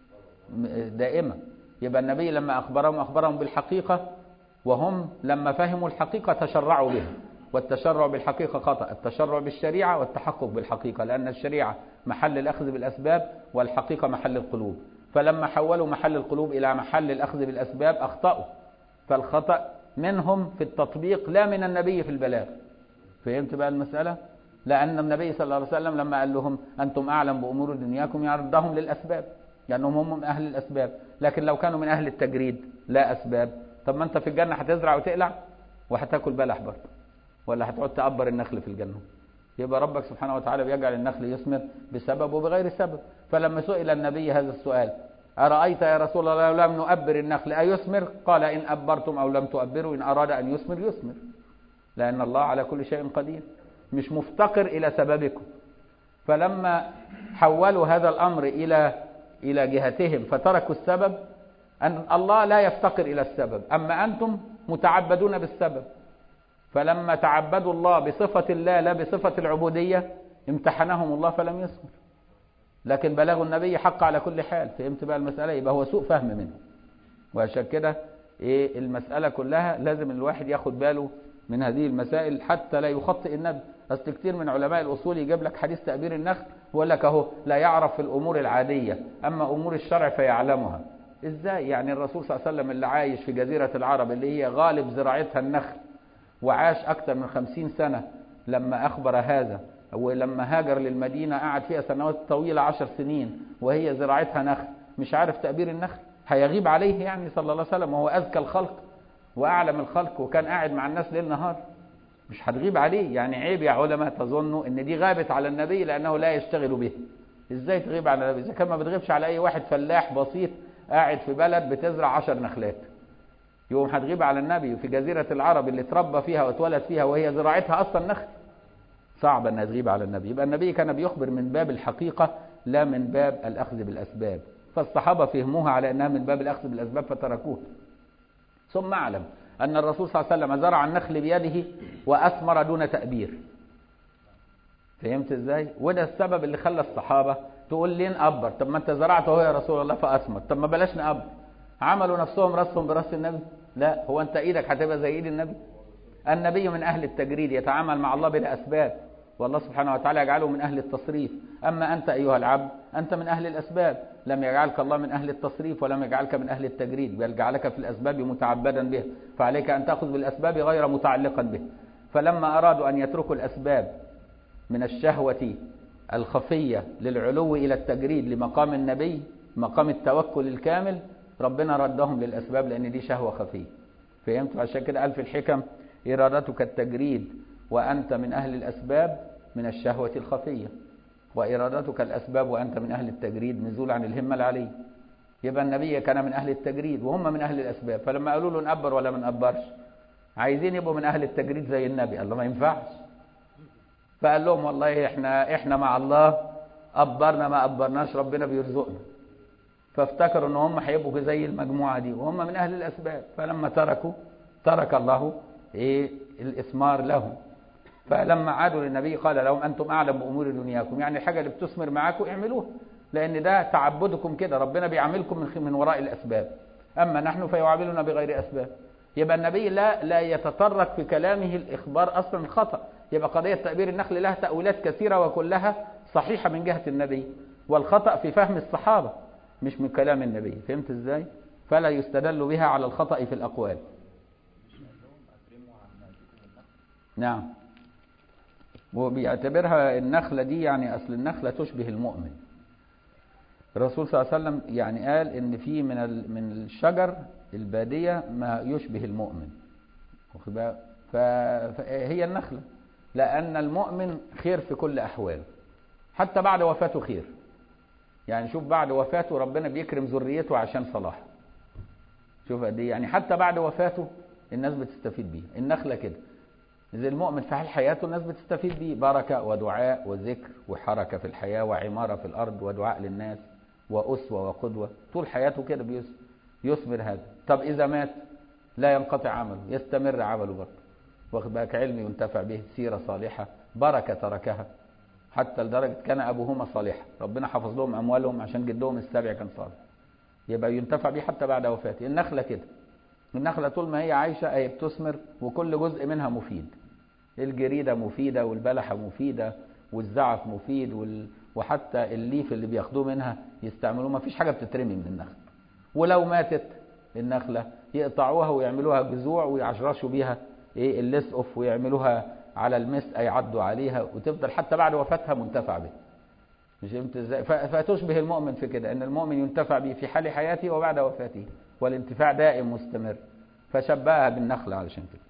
دائمه يبقى النبي لما اخبرهم اخبرهم بالحقيقه وهم لما فهموا الحقيقه تشرعوا بها والتشرع بالحقيقة خطأ التشرع بالشريعة والتحقق بالحقيقة لأن الشريعة محل الأخذ بالأسباب والحقيقة محل القلوب فلما حولوا محل القلوب إلى محل الأخذ بالأسباب أخطأوا فالخطأ منهم في التطبيق لا من النبي في البلاغ فهمت بقى المسألة لأن النبي صلى الله عليه وسلم لما قال لهم أنتم أعلم بأمور دنياكم يعرضهم للأسباب لأنهم هم من أهل الأسباب لكن لو كانوا من أهل التجريد لا أسباب طب ما أنت في الجنة هتزرع وتقلع وهتاكل بلح برضه ولا هتقعد تقبر النخل في الجنة يبقى ربك سبحانه وتعالى بيجعل النخل يثمر بسبب وبغير سبب فلما سئل النبي هذا السؤال أرأيت يا رسول الله لو لم نؤبر النخل أيثمر قال إن أبرتم أو لم تؤبروا إن أراد أن يثمر يثمر لأن الله على كل شيء قدير مش مفتقر إلى سببكم فلما حولوا هذا الأمر إلى إلى جهتهم فتركوا السبب أن الله لا يفتقر إلى السبب أما أنتم متعبدون بالسبب فلما تعبدوا الله بصفة الله لا بصفة العبودية امتحنهم الله فلم يصبر لكن بلاغ النبي حق على كل حال فهمت بقى المسألة يبقى هو سوء فهم منه وعشان كده ايه المسألة كلها لازم الواحد ياخد باله من هذه المسائل حتى لا يخطئ النبي اصل كتير من علماء الاصول يجيب لك حديث تأبير النخل ويقول لك اهو لا يعرف في الامور العادية اما امور الشرع فيعلمها ازاي يعني الرسول صلى الله عليه وسلم اللي عايش في جزيرة العرب اللي هي غالب زراعتها النخل وعاش أكثر من خمسين سنة لما أخبر هذا ولما هاجر للمدينة قعد فيها سنوات طويلة عشر سنين وهي زراعتها نخل مش عارف تأبير النخل هيغيب عليه يعني صلى الله عليه وسلم وهو أذكى الخلق وأعلم الخلق وكان قاعد مع الناس ليل نهار مش هتغيب عليه يعني عيب يا علماء تظنوا ان دي غابت على النبي لأنه لا يشتغل به ازاي تغيب على النبي اذا كان ما بتغيبش على اي واحد فلاح بسيط قاعد في بلد بتزرع عشر نخلات يوم هتغيب على النبي في جزيرة العرب اللي اتربى فيها واتولد فيها وهي زراعتها أصلا نخل صعب أنها تغيب على النبي يبقى النبي كان بيخبر من باب الحقيقة لا من باب الأخذ بالأسباب فالصحابة فهموها على أنها من باب الأخذ بالأسباب فتركوها ثم اعلم أن الرسول صلى الله عليه وسلم زرع النخل بيده وأثمر دون تأبير فهمت ازاي وده السبب اللي خلى الصحابة تقول ليه نقبر طب ما انت زرعته يا رسول الله فأثمر طب ما بلاش نقبر عملوا نفسهم راسهم براس النبي لا هو انت ايدك هتبقى زي ايد النبي النبي من اهل التجريد يتعامل مع الله بلا اسباب والله سبحانه وتعالى يجعله من اهل التصريف اما انت ايها العبد انت من اهل الاسباب لم يجعلك الله من اهل التصريف ولم يجعلك من اهل التجريد بل جعلك في الاسباب متعبدا به فعليك ان تاخذ بالاسباب غير متعلقا به فلما ارادوا ان يتركوا الاسباب من الشهوه الخفيه للعلو الى التجريد لمقام النبي مقام التوكل الكامل ربنا ردهم للأسباب لأن دي شهوة خفية فهمت عشان كده قال في الحكم إرادتك التجريد وأنت من أهل الأسباب من الشهوة الخفية وإرادتك الأسباب وأنت من أهل التجريد نزول عن الهمة العلية يبقى النبي كان من أهل التجريد وهم من أهل الأسباب فلما قالوا له نقبر ولا ما نقبرش عايزين يبقوا من أهل التجريد زي النبي الله ما ينفعش فقال لهم والله احنا احنا مع الله قبرنا ما قبرناش ربنا بيرزقنا فافتكروا ان هم هيبقوا زي المجموعه دي وهم من اهل الاسباب فلما تركوا ترك الله ايه الاثمار لهم فلما عادوا للنبي قال لهم انتم اعلم بامور دنياكم يعني الحاجه اللي بتثمر معاكم اعملوها لان ده تعبدكم كده ربنا بيعاملكم من من وراء الاسباب اما نحن فيعاملنا بغير اسباب يبقى النبي لا لا يتطرق في كلامه الاخبار اصلا خطا يبقى قضيه تأبير النخل لها تاويلات كثيره وكلها صحيحه من جهه النبي والخطا في فهم الصحابه مش من كلام النبي فهمت ازاي فلا يستدل بها على الخطا في الاقوال نعم وبيعتبرها النخله دي يعني اصل النخله تشبه المؤمن الرسول صلى الله عليه وسلم يعني قال ان في من من الشجر الباديه ما يشبه المؤمن فهي النخله لان المؤمن خير في كل احواله حتى بعد وفاته خير يعني شوف بعد وفاته ربنا بيكرم ذريته عشان صلاح شوف قد يعني حتى بعد وفاته الناس بتستفيد بيه النخله كده زي المؤمن في حال حياته الناس بتستفيد بيه بركه ودعاء وذكر وحركه في الحياه وعماره في الارض ودعاء للناس واسوه وقدوه طول حياته كده يثمر هذا طب اذا مات لا ينقطع عمله يستمر عمله برضه واخد بالك علم ينتفع به سيره صالحه بركه تركها حتى لدرجه كان ابوهما صالحا ربنا حفظ لهم اموالهم عشان جدهم السابع كان صالح يبقى ينتفع به حتى بعد وفاته النخله كده النخله طول ما هي عايشه هي بتثمر وكل جزء منها مفيد الجريده مفيده والبلحه مفيده والزعف مفيد وال... وحتى الليف اللي بياخدوه منها يستعملوه ما فيش حاجه بتترمي من النخل ولو ماتت النخله يقطعوها ويعملوها جذوع ويعشرشوا بيها ايه اللسقف ويعملوها على المسقى يعدوا عليها وتفضل حتى بعد وفاتها منتفع به مش فهمت ازاي فتشبه المؤمن في كده ان المؤمن ينتفع به في حال حياته وبعد وفاته والانتفاع دائم مستمر فشبهها بالنخله علشان كده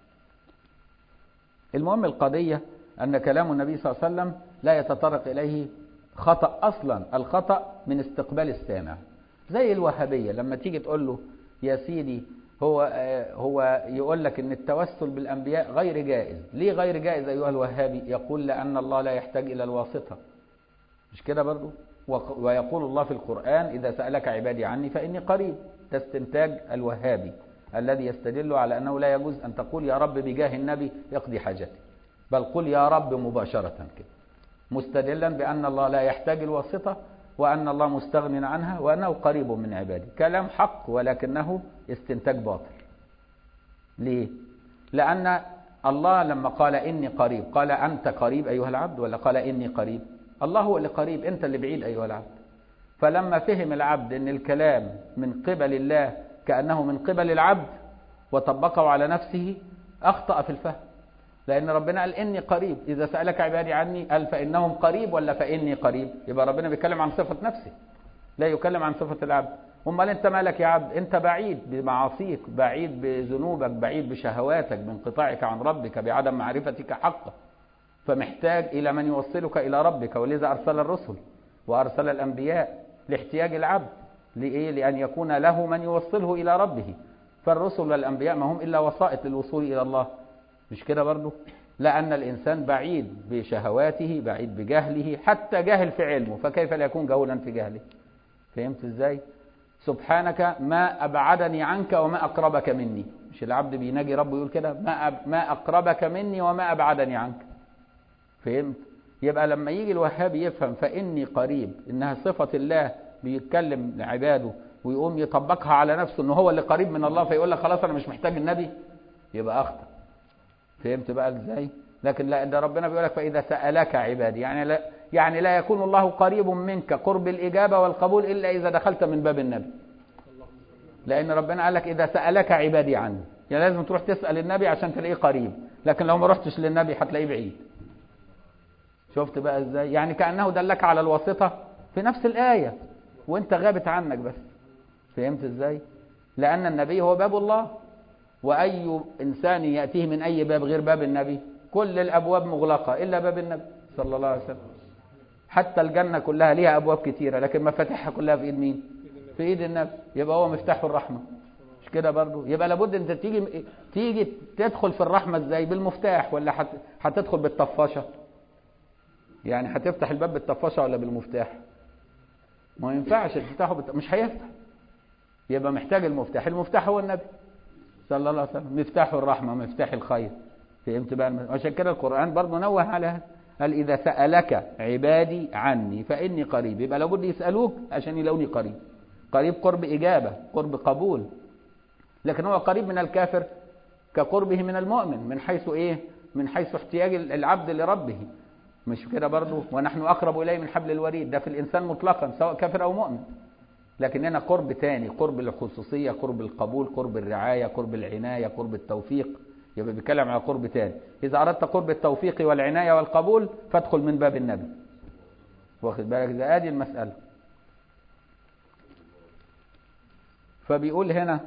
المهم القضيه ان كلام النبي صلى الله عليه وسلم لا يتطرق اليه خطا اصلا الخطا من استقبال السامع زي الوهابيه لما تيجي تقول له يا سيدي هو هو يقول لك ان التوسل بالانبياء غير جائز ليه غير جائز ايها الوهابي يقول لان الله لا يحتاج الى الواسطه مش كده برضو ويقول الله في القران اذا سالك عبادي عني فاني قريب ده استنتاج الوهابي الذي يستدل على انه لا يجوز ان تقول يا رب بجاه النبي يقضي حاجتي بل قل يا رب مباشره كده مستدلا بان الله لا يحتاج الواسطه وأن الله مستغن عنها وأنه قريب من عباده كلام حق ولكنه استنتاج باطل ليه؟ لأن الله لما قال إني قريب قال أنت قريب أيها العبد ولا قال إني قريب الله هو اللي قريب أنت اللي بعيد أيها العبد فلما فهم العبد أن الكلام من قبل الله كأنه من قبل العبد وطبقه على نفسه أخطأ في الفهم لأن ربنا قال إني قريب إذا سألك عبادي عني قال فإنهم قريب ولا فإني قريب يبقى ربنا بيتكلم عن صفة نفسه لا يكلم عن صفة العبد أمال أنت مالك يا عبد أنت بعيد بمعاصيك بعيد بذنوبك بعيد بشهواتك بانقطاعك عن ربك بعدم معرفتك حقه فمحتاج إلى من يوصلك إلى ربك ولذا أرسل الرسل وأرسل الأنبياء لاحتياج العبد لإيه؟ لأن يكون له من يوصله إلى ربه فالرسل والأنبياء ما هم إلا وسائط للوصول إلى الله مش كده برضه لأن الإنسان بعيد بشهواته بعيد بجهله حتى جاهل في علمه فكيف لا يكون جهولا في جهله فهمت ازاي سبحانك ما أبعدني عنك وما أقربك مني مش العبد بيناجي ربه يقول كده ما, أب... ما أقربك مني وما أبعدني عنك فهمت يبقى لما يجي الوهابي يفهم فإني قريب إنها صفة الله بيتكلم لعباده ويقوم يطبقها على نفسه إن هو اللي قريب من الله فيقول لك خلاص أنا مش محتاج النبي يبقى أخطأ فهمت بقى ازاي لكن لا ده ربنا بيقول لك فاذا سالك عبادي يعني لا يعني لا يكون الله قريب منك قرب الاجابه والقبول الا اذا دخلت من باب النبي لان ربنا قال لك اذا سالك عبادي عني يعني لازم تروح تسال النبي عشان تلاقيه قريب لكن لو ما رحتش للنبي هتلاقيه بعيد شفت بقى ازاي يعني كانه دلك على الواسطه في نفس الايه وانت غابت عنك بس فهمت ازاي لأن النبي هو باب الله وأي إنسان يأتيه من أي باب غير باب النبي كل الأبواب مغلقة إلا باب النبي صلى الله عليه وسلم حتى الجنة كلها ليها أبواب كتيرة لكن مفاتيحها كلها في إيد مين في إيد النبي يبقى هو مفتاح الرحمة مش كده برضو يبقى لابد أنت تيجي تيجي تدخل في الرحمة إزاي بالمفتاح ولا حت... هتدخل بالطفاشة يعني هتفتح الباب بالطفاشة ولا بالمفتاح ما ينفعش تفتحه بالت... مش هيفتح يبقى محتاج المفتاح المفتاح هو النبي صلى الله عليه وسلم مفتاح الرحمة مفتاح الخير فهمت بقى عشان كده القرآن برضه نوه على هذا قال إذا سألك عبادي عني فإني قريب يبقى لابد يسألوك عشان يلاقوني قريب قريب قرب إجابة قرب قبول لكن هو قريب من الكافر كقربه من المؤمن من حيث إيه من حيث احتياج العبد لربه مش كده برضه ونحن أقرب إليه من حبل الوريد ده في الإنسان مطلقا سواء كافر أو مؤمن لكن هنا قرب تاني قرب الخصوصية قرب القبول قرب الرعاية قرب العناية قرب التوفيق يبقى بيتكلم على قرب تاني إذا أردت قرب التوفيق والعناية والقبول فادخل من باب النبي واخد بالك ده ادي المسألة فبيقول هنا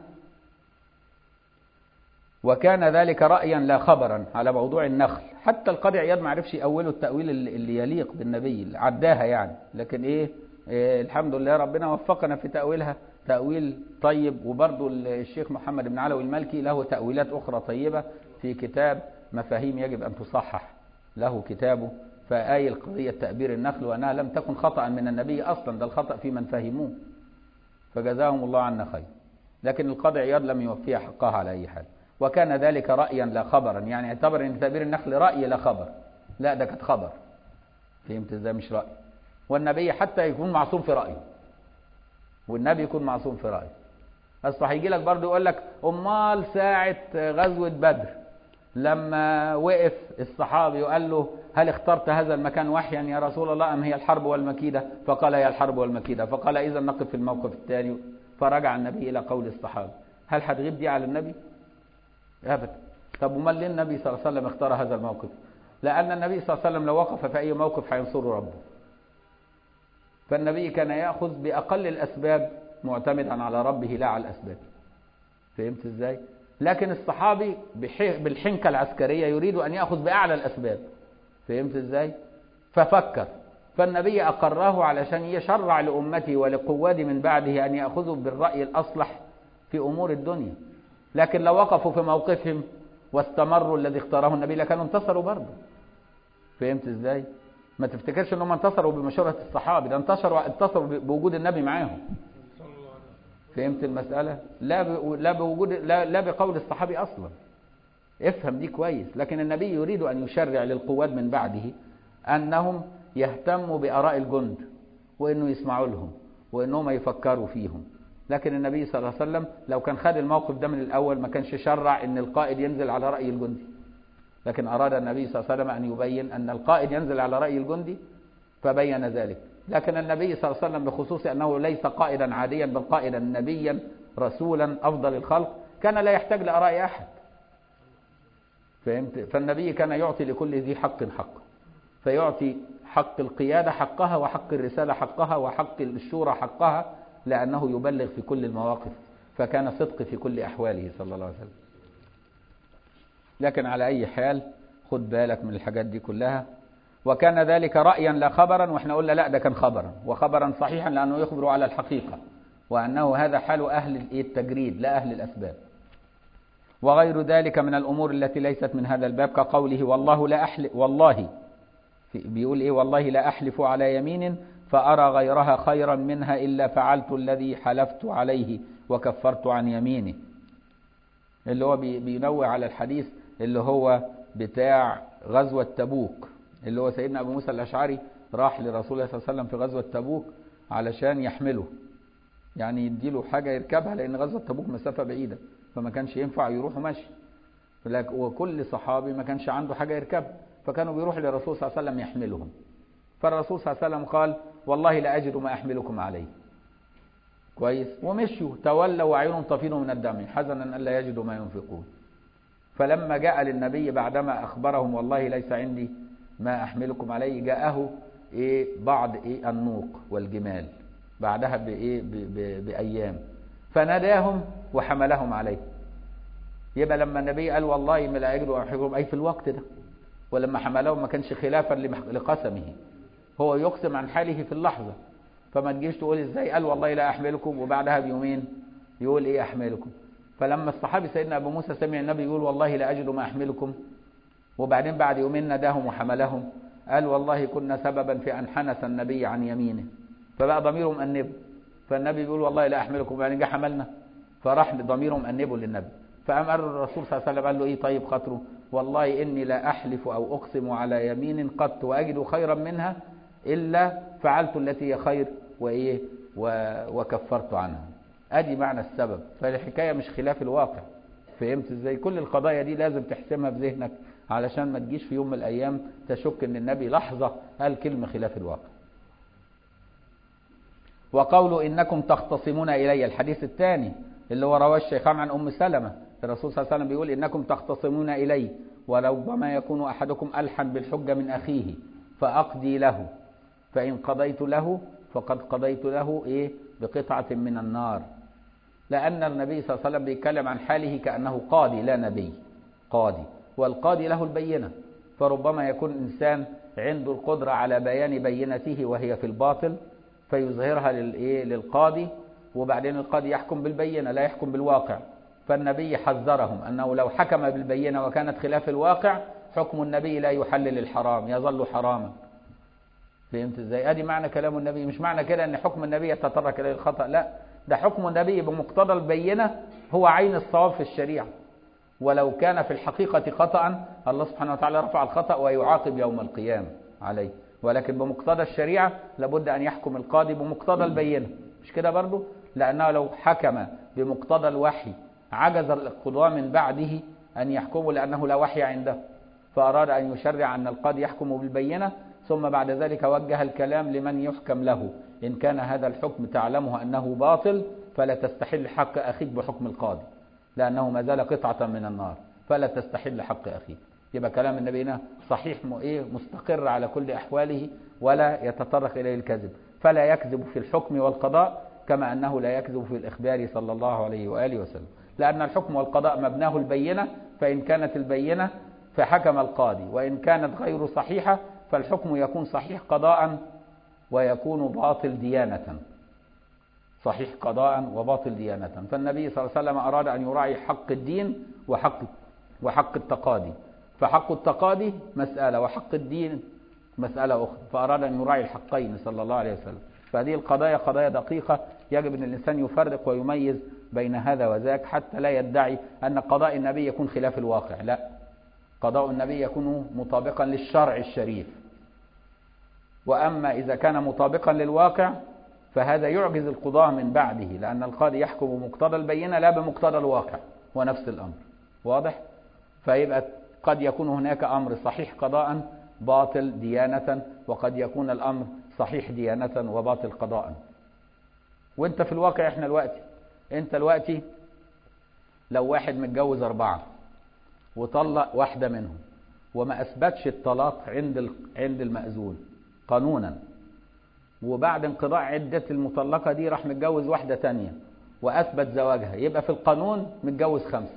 وكان ذلك رأيا لا خبرا على موضوع النخل حتى القاضي عياض ما عرفش يأوله التأويل اللي يليق بالنبي عداها يعني لكن إيه, إيه الحمد لله ربنا وفقنا في تأويلها تأويل طيب وبرضه الشيخ محمد بن علوي المالكي له تأويلات أخرى طيبة في كتاب مفاهيم يجب أن تصحح له كتابه فآي القضية تأبير النخل وأنها لم تكن خطأ من النبي أصلا ده الخطأ في من فهموه فجزاهم الله عنا خير لكن القاضي عياض لم يوفيها حقها على أي حال وكان ذلك رأيا لا خبرا يعني اعتبر ان تأبير النخل رأي لا خبر لا ده كانت خبر فهمت ازاي مش رأي والنبي حتى يكون معصوم في رأيه والنبي يكون معصوم في رأيه اصل هيجي لك برضه يقول لك امال ساعة غزوة بدر لما وقف الصحابي وقال له هل اخترت هذا المكان وحيا يا رسول الله ام هي الحرب والمكيدة فقال هي الحرب والمكيدة فقال اذا نقف في الموقف الثاني فرجع النبي الى قول الصحابة هل هتغيب دي على النبي ابدا طب امال ليه النبي صلى الله عليه وسلم اختار هذا الموقف لان النبي صلى الله عليه وسلم لو وقف في اي موقف هينصره ربه فالنبي كان ياخذ باقل الاسباب معتمدا على ربه لا على الاسباب فهمت ازاي لكن الصحابي بالحنكه العسكريه يريد ان ياخذ باعلى الاسباب فهمت ازاي ففكر فالنبي اقره علشان يشرع لامته ولقواد من بعده ان ياخذوا بالراي الاصلح في امور الدنيا لكن لو وقفوا في موقفهم واستمروا الذي اختاره النبي لكانوا انتصروا برضه فهمت ازاي ما تفتكرش انهم انتصروا بمشورة الصحابي ده انتصروا انتصروا بوجود النبي معاهم فهمت المسألة لا ب... لا بوجود لا, لا بقول الصحابي اصلا افهم دي كويس لكن النبي يريد ان يشرع للقوات من بعده انهم يهتموا باراء الجند وانه يسمعوا لهم وانهم يفكروا فيهم لكن النبي صلى الله عليه وسلم لو كان خد الموقف ده من الأول ما كانش شرع أن القائد ينزل على رأي الجندي لكن أراد النبي صلى الله عليه وسلم أن يبين أن القائد ينزل على رأي الجندي فبين ذلك لكن النبي صلى الله عليه وسلم بخصوص أنه ليس قائدا عاديا بل قائدا نبيا رسولا أفضل الخلق كان لا يحتاج لآراء أحد فهمت فالنبي كان يعطي لكل ذي حق حقه فيعطي حق القيادة حقها وحق الرسالة حقها وحق الشورى حقها لأنه يبلغ في كل المواقف فكان صدق في كل أحواله صلى الله عليه وسلم لكن على أي حال خد بالك من الحاجات دي كلها وكان ذلك رأيا لا خبرا واحنا قلنا لا ده كان خبرا وخبرا صحيحا لأنه يخبر على الحقيقة وأنه هذا حال أهل التجريد لا أهل الأسباب وغير ذلك من الأمور التي ليست من هذا الباب كقوله والله لا أحلف والله بيقول إيه والله لا أحلف على يمين فأرى غيرها خيرا منها إلا فعلت الذي حلفت عليه وكفرت عن يمينه اللي هو بينوع على الحديث اللي هو بتاع غزوة تبوك اللي هو سيدنا أبو موسى الأشعري راح لرسول الله صلى الله عليه وسلم في غزوة تبوك علشان يحمله يعني يديله حاجة يركبها لأن غزوة تبوك مسافة بعيدة فما كانش ينفع يروح ماشي وكل صحابي ما كانش عنده حاجة يركبها فكانوا بيروحوا للرسول صلى الله عليه وسلم يحملهم فالرسول صلى الله عليه وسلم قال والله لا أجد ما أحملكم عليه كويس ومشوا تولوا وعيونهم تفيض من الدم حزنا ألا يجدوا ما ينفقون فلما جاء للنبي بعدما أخبرهم والله ليس عندي ما أحملكم عليه جاءه إيه بعض إيه النوق والجمال بعدها بإيه بأيام فناداهم وحملهم عليه يبقى لما النبي قال والله ما لا أجد أحبهم أي في الوقت ده ولما حملهم ما كانش خلافا لقسمه هو يقسم عن حاله في اللحظة فما تجيش تقول ازاي قال والله لا أحملكم وبعدها بيومين يقول ايه أحملكم فلما الصحابي سيدنا أبو موسى سمع النبي يقول والله لا أجد ما أحملكم وبعدين بعد يومين نداهم وحملهم قال والله كنا سببا في أن حنس النبي عن يمينه فبقى ضميرهم أنبه فالنبي بيقول والله لا أحملكم يعني جه حملنا فراح ضميرهم أنبه للنبي فقام قال الرسول صلى الله عليه وسلم قال له ايه طيب خاطره والله إني لا أحلف أو أقسم على يمين قط وأجد خيرا منها إلا فعلت التي هي خير وإيه وكفرت عنها أدي معنى السبب فالحكاية مش خلاف الواقع فهمت ازاي كل القضايا دي لازم تحسمها في ذهنك علشان ما تجيش في يوم من الأيام تشك ان النبي لحظة قال كلمة خلاف الواقع وقوله إنكم تختصمون إلي الحديث الثاني اللي هو رواه الشيخان عن أم سلمة الرسول صلى الله عليه وسلم بيقول إنكم تختصمون إلي وربما يكون أحدكم ألحن بالحجة من أخيه فأقضي له فإن قضيت له فقد قضيت له إيه بقطعة من النار لأن النبي صلى الله عليه وسلم بيتكلم عن حاله كأنه قاضي لا نبي قاضي والقاضي له البينة فربما يكون إنسان عنده القدرة على بيان بينته وهي في الباطل فيظهرها للإيه للقاضي وبعدين القاضي يحكم بالبينة لا يحكم بالواقع فالنبي حذرهم أنه لو حكم بالبينة وكانت خلاف الواقع حكم النبي لا يحلل الحرام يظل حراما فهمت ازاي ادي معنى كلام النبي مش معنى كده ان حكم النبي يتطرق الى الخطا لا ده حكم النبي بمقتضى البينه هو عين الصواب في الشريعه ولو كان في الحقيقه خطا الله سبحانه وتعالى رفع الخطا ويعاقب يوم القيامه عليه ولكن بمقتضى الشريعه لابد ان يحكم القاضي بمقتضى البينه مش كده برضه لانه لو حكم بمقتضى الوحي عجز القضاة من بعده أن يحكموا لأنه لا وحي عنده فأراد أن يشرع أن القاضي يحكم بالبينة ثم بعد ذلك وجه الكلام لمن يحكم له إن كان هذا الحكم تعلمه أنه باطل فلا تستحل حق أخيك بحكم القاضي لأنه ما زال قطعة من النار فلا تستحل حق أخيك يبقى كلام النبي هنا صحيح إيه مستقر على كل أحواله ولا يتطرق إليه الكذب فلا يكذب في الحكم والقضاء كما أنه لا يكذب في الإخبار صلى الله عليه وآله وسلم لأن الحكم والقضاء مبناه البينة فإن كانت البينة فحكم القاضي وإن كانت غير صحيحة فالحكم يكون صحيح قضاء ويكون باطل ديانة صحيح قضاء وباطل ديانة فالنبي صلى الله عليه وسلم أراد أن يراعي حق الدين وحق وحق التقاضي فحق التقاضي مسألة وحق الدين مسألة أخرى فأراد أن يراعي الحقين صلى الله عليه وسلم فهذه القضايا قضايا دقيقة يجب أن الإنسان يفرق ويميز بين هذا وذاك حتى لا يدعي أن قضاء النبي يكون خلاف الواقع لا قضاء النبي يكون مطابقا للشرع الشريف وأما إذا كان مطابقا للواقع فهذا يعجز القضاء من بعده لأن القاضي يحكم بمقتضى البينة لا بمقتضى الواقع ونفس الأمر واضح؟ فيبقى قد يكون هناك أمر صحيح قضاء باطل ديانة وقد يكون الأمر صحيح ديانة وباطل قضاء وانت في الواقع احنا الوقت انت الوقت لو واحد متجوز أربعة وطلق واحدة منهم وما أثبتش الطلاق عند عند المأذون قانونا وبعد انقضاء عدة المطلقة دي راح متجوز واحدة تانية وأثبت زواجها يبقى في القانون متجوز خمسة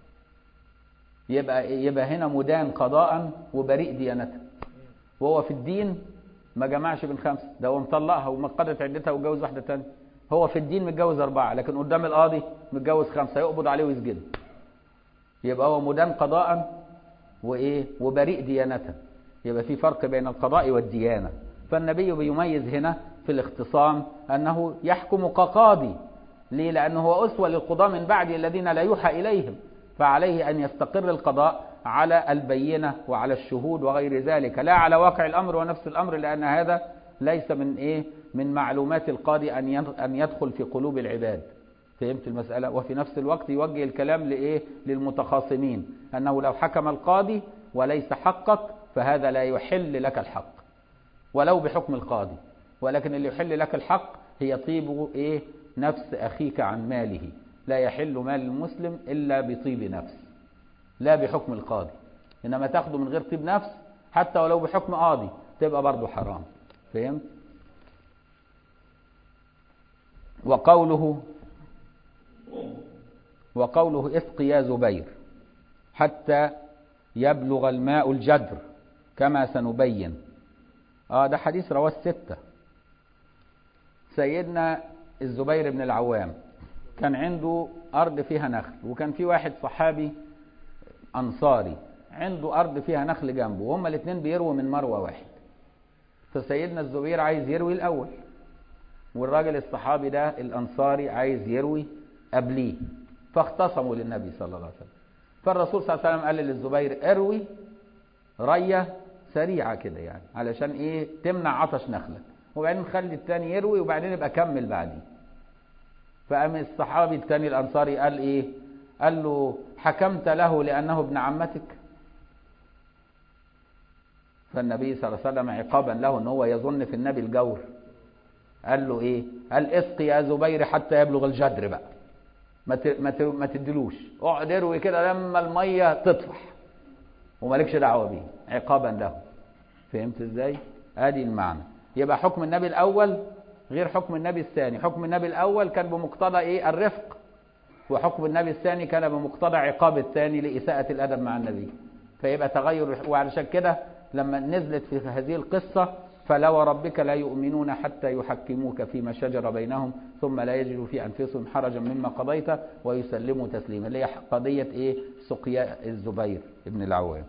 يبقى يبقى هنا مدان قضاء وبريء ديانة وهو في الدين ما جمعش بين خمسة ده هو مطلقها وما قضت عدتها واتجوز واحدة تانية هو في الدين متجوز أربعة لكن قدام القاضي متجوز خمسة يقبض عليه ويسجنه يبقى هو مدان قضاء وإيه وبريء ديانة يبقى في فرق بين القضاء والديانة فالنبي بيميز هنا في الاختصام أنه يحكم كقاضي ليه لأنه هو أسوة للقضاة من بعد الذين لا يوحى إليهم فعليه أن يستقر القضاء على البينة وعلى الشهود وغير ذلك لا على واقع الأمر ونفس الأمر لأن هذا ليس من إيه من معلومات القاضي أن أن يدخل في قلوب العباد فهمت المسألة وفي نفس الوقت يوجه الكلام لإيه للمتخاصمين أنه لو حكم القاضي وليس حقك فهذا لا يحل لك الحق ولو بحكم القاضي ولكن اللي يحل لك الحق هي طيب إيه نفس أخيك عن ماله لا يحل مال المسلم إلا بطيب نفس لا بحكم القاضي إنما تاخده من غير طيب نفس حتى ولو بحكم قاضي تبقى برضه حرام فهمت وقوله وقوله اسق يا زبير حتى يبلغ الماء الجدر كما سنبين اه ده حديث رواه الستة سيدنا الزبير بن العوام كان عنده أرض فيها نخل وكان في واحد صحابي أنصاري عنده أرض فيها نخل جنبه وهما الاثنين بيرووا من مروة واحد فسيدنا الزبير عايز يروي الأول والراجل الصحابي ده الأنصاري عايز يروي قبليه فاختصموا للنبي صلى الله عليه وسلم فالرسول صلى الله عليه وسلم قال للزبير اروي رية سريعة كده يعني علشان ايه تمنع عطش نخلك وبعدين خلي التاني يروي وبعدين يبقى كمل بعدين فقام الصحابي التاني الأنصاري قال ايه قال له حكمت له لأنه ابن عمتك فالنبي صلى الله عليه وسلم عقابا له ان هو يظن في النبي الجور قال له ايه قال اسقي يا زبير حتى يبلغ الجدر بقى ما ما ما تدلوش اقعد اروي كده لما الميه تطفح ومالكش دعوه بيه عقابا له فهمت ازاي ادي المعنى يبقى حكم النبي الاول غير حكم النبي الثاني حكم النبي الاول كان بمقتضى ايه الرفق وحكم النبي الثاني كان بمقتضى عقاب الثاني لاساءه الادب مع النبي فيبقى تغير وعلشان كده لما نزلت في هذه القصه فلا وربك لا يؤمنون حتى يحكموك فيما شجر بينهم ثم لا يجدوا في انفسهم حرجا مما قضيت ويسلموا تسليما اللي هي قضيه ايه سقيا الزبير ابن العوام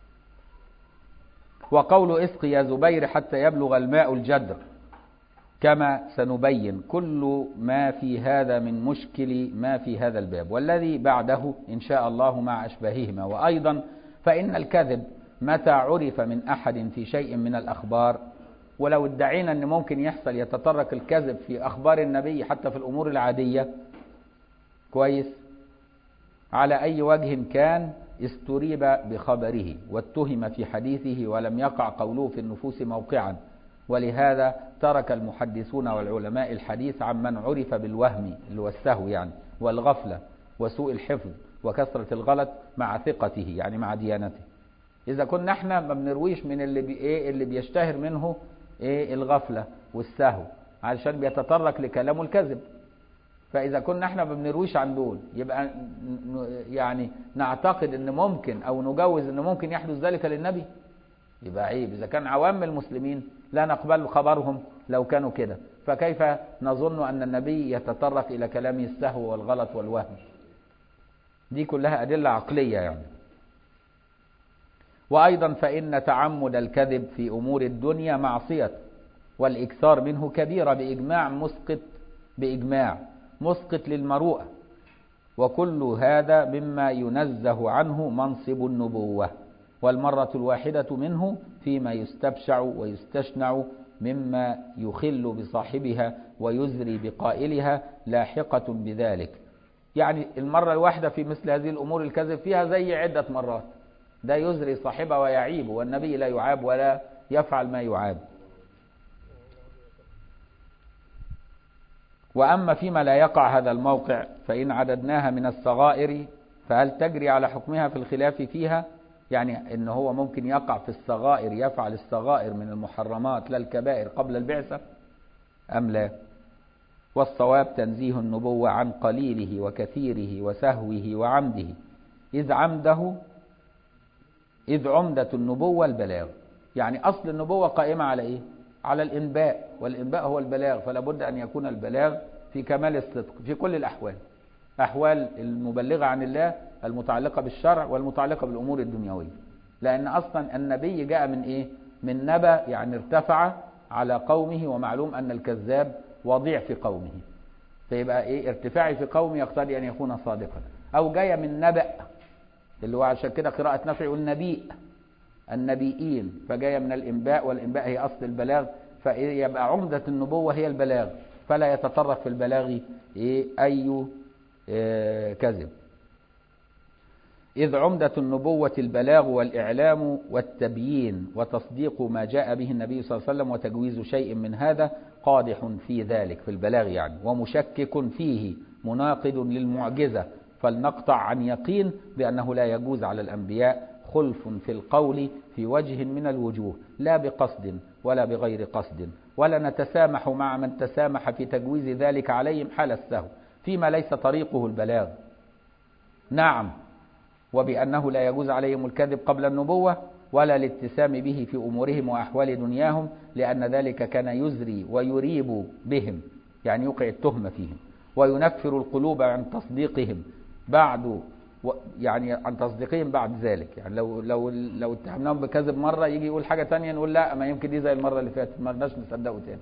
وقول اسق يا زبير حتى يبلغ الماء الجدر كما سنبين كل ما في هذا من مشكل ما في هذا الباب والذي بعده إن شاء الله مع أشباههما وأيضا فإن الكذب متى عرف من أحد في شيء من الأخبار ولو ادعينا أن ممكن يحصل يتطرق الكذب في أخبار النبي حتى في الأمور العادية كويس على أي وجه كان استريب بخبره واتهم في حديثه ولم يقع قوله في النفوس موقعا ولهذا ترك المحدثون والعلماء الحديث عمن عرف بالوهم اللي هو السهو يعني والغفلة وسوء الحفظ وكثرة الغلط مع ثقته يعني مع ديانته إذا كنا احنا ما بنرويش من اللي بي ايه اللي بيشتهر منه ايه الغفلة والسهو علشان بيتطرق لكلامه الكذب فإذا كنا احنا ما بنرويش عن دول يبقى يعني نعتقد ان ممكن او نجوز ان ممكن يحدث ذلك للنبي يبقى عيب إذا كان عوام المسلمين لا نقبل خبرهم لو كانوا كده فكيف نظن أن النبي يتطرق إلى كلامه السهو والغلط والوهم دي كلها أدلة عقلية يعني وأيضا فإن تعمد الكذب في أمور الدنيا معصية والإكثار منه كبيرة بإجماع مسقط بإجماع مسقط للمروءة وكل هذا مما ينزه عنه منصب النبوة والمرة الواحدة منه فيما يستبشع ويستشنع مما يخل بصاحبها ويزري بقائلها لاحقة بذلك يعني المرة الواحدة في مثل هذه الأمور الكذب فيها زي عدة مرات ده يزري صاحبه ويعيب والنبي لا يعاب ولا يفعل ما يعاب وأما فيما لا يقع هذا الموقع فإن عددناها من الصغائر فهل تجري على حكمها في الخلاف فيها يعني ان هو ممكن يقع في الصغائر يفعل الصغائر من المحرمات لا الكبائر قبل البعثة أم لا والصواب تنزيه النبوة عن قليله وكثيره وسهوه وعمده إذ عمده إذ عمدة النبوة البلاغ يعني أصل النبوة قائمة على إيه على الإنباء والإنباء هو البلاغ فلا بد أن يكون البلاغ في كمال الصدق في كل الأحوال أحوال المبلغة عن الله المتعلقة بالشرع والمتعلقة بالأمور الدنيوية لأن أصلا النبي جاء من إيه من نبأ يعني ارتفع على قومه ومعلوم أن الكذاب وضيع في قومه فيبقى إيه ارتفاعي في قومه يقتضي أن يكون صادقا أو جاي من نبأ اللي هو عشان كده قراءة نفع يقول نبيء النبيين فجاية من الإنباء والإنباء هي أصل البلاغ فيبقى عمدة النبوة هي البلاغ فلا يتطرق في البلاغ إيه أي إيه كذب إذ عمدة النبوة البلاغ والإعلام والتبيين وتصديق ما جاء به النبي صلى الله عليه وسلم وتجويز شيء من هذا قادح في ذلك في البلاغ يعني ومشكك فيه مناقض للمعجزة فلنقطع عن يقين بأنه لا يجوز على الأنبياء خلف في القول في وجه من الوجوه لا بقصد ولا بغير قصد ولا نتسامح مع من تسامح في تجويز ذلك عليهم حال السهو فيما ليس طريقه البلاغ نعم وبأنه لا يجوز عليهم الكذب قبل النبوة ولا الاتسام به في أمورهم وأحوال دنياهم لأن ذلك كان يزري ويريب بهم يعني يوقع التهمة فيهم وينفر القلوب عن تصديقهم بعد و يعني عن تصديقهم بعد ذلك يعني لو لو لو اتهمناهم بكذب مرة يجي يقول حاجة تانية نقول لا ما يمكن دي زي المرة اللي فاتت ما رضناش نصدقه تاني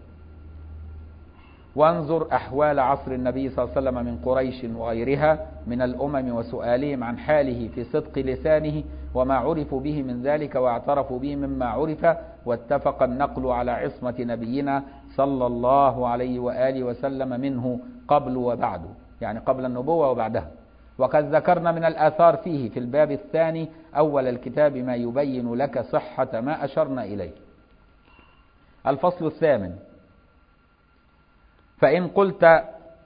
وانظر أحوال عصر النبي صلى الله عليه وسلم من قريش وغيرها من الأمم وسؤالهم عن حاله في صدق لسانه وما عرفوا به من ذلك واعترفوا به مما عرف واتفق النقل على عصمة نبينا صلى الله عليه وآله وسلم منه قبل وبعد يعني قبل النبوة وبعدها وقد ذكرنا من الآثار فيه في الباب الثاني أول الكتاب ما يبين لك صحة ما أشرنا إليه الفصل الثامن فإن قلت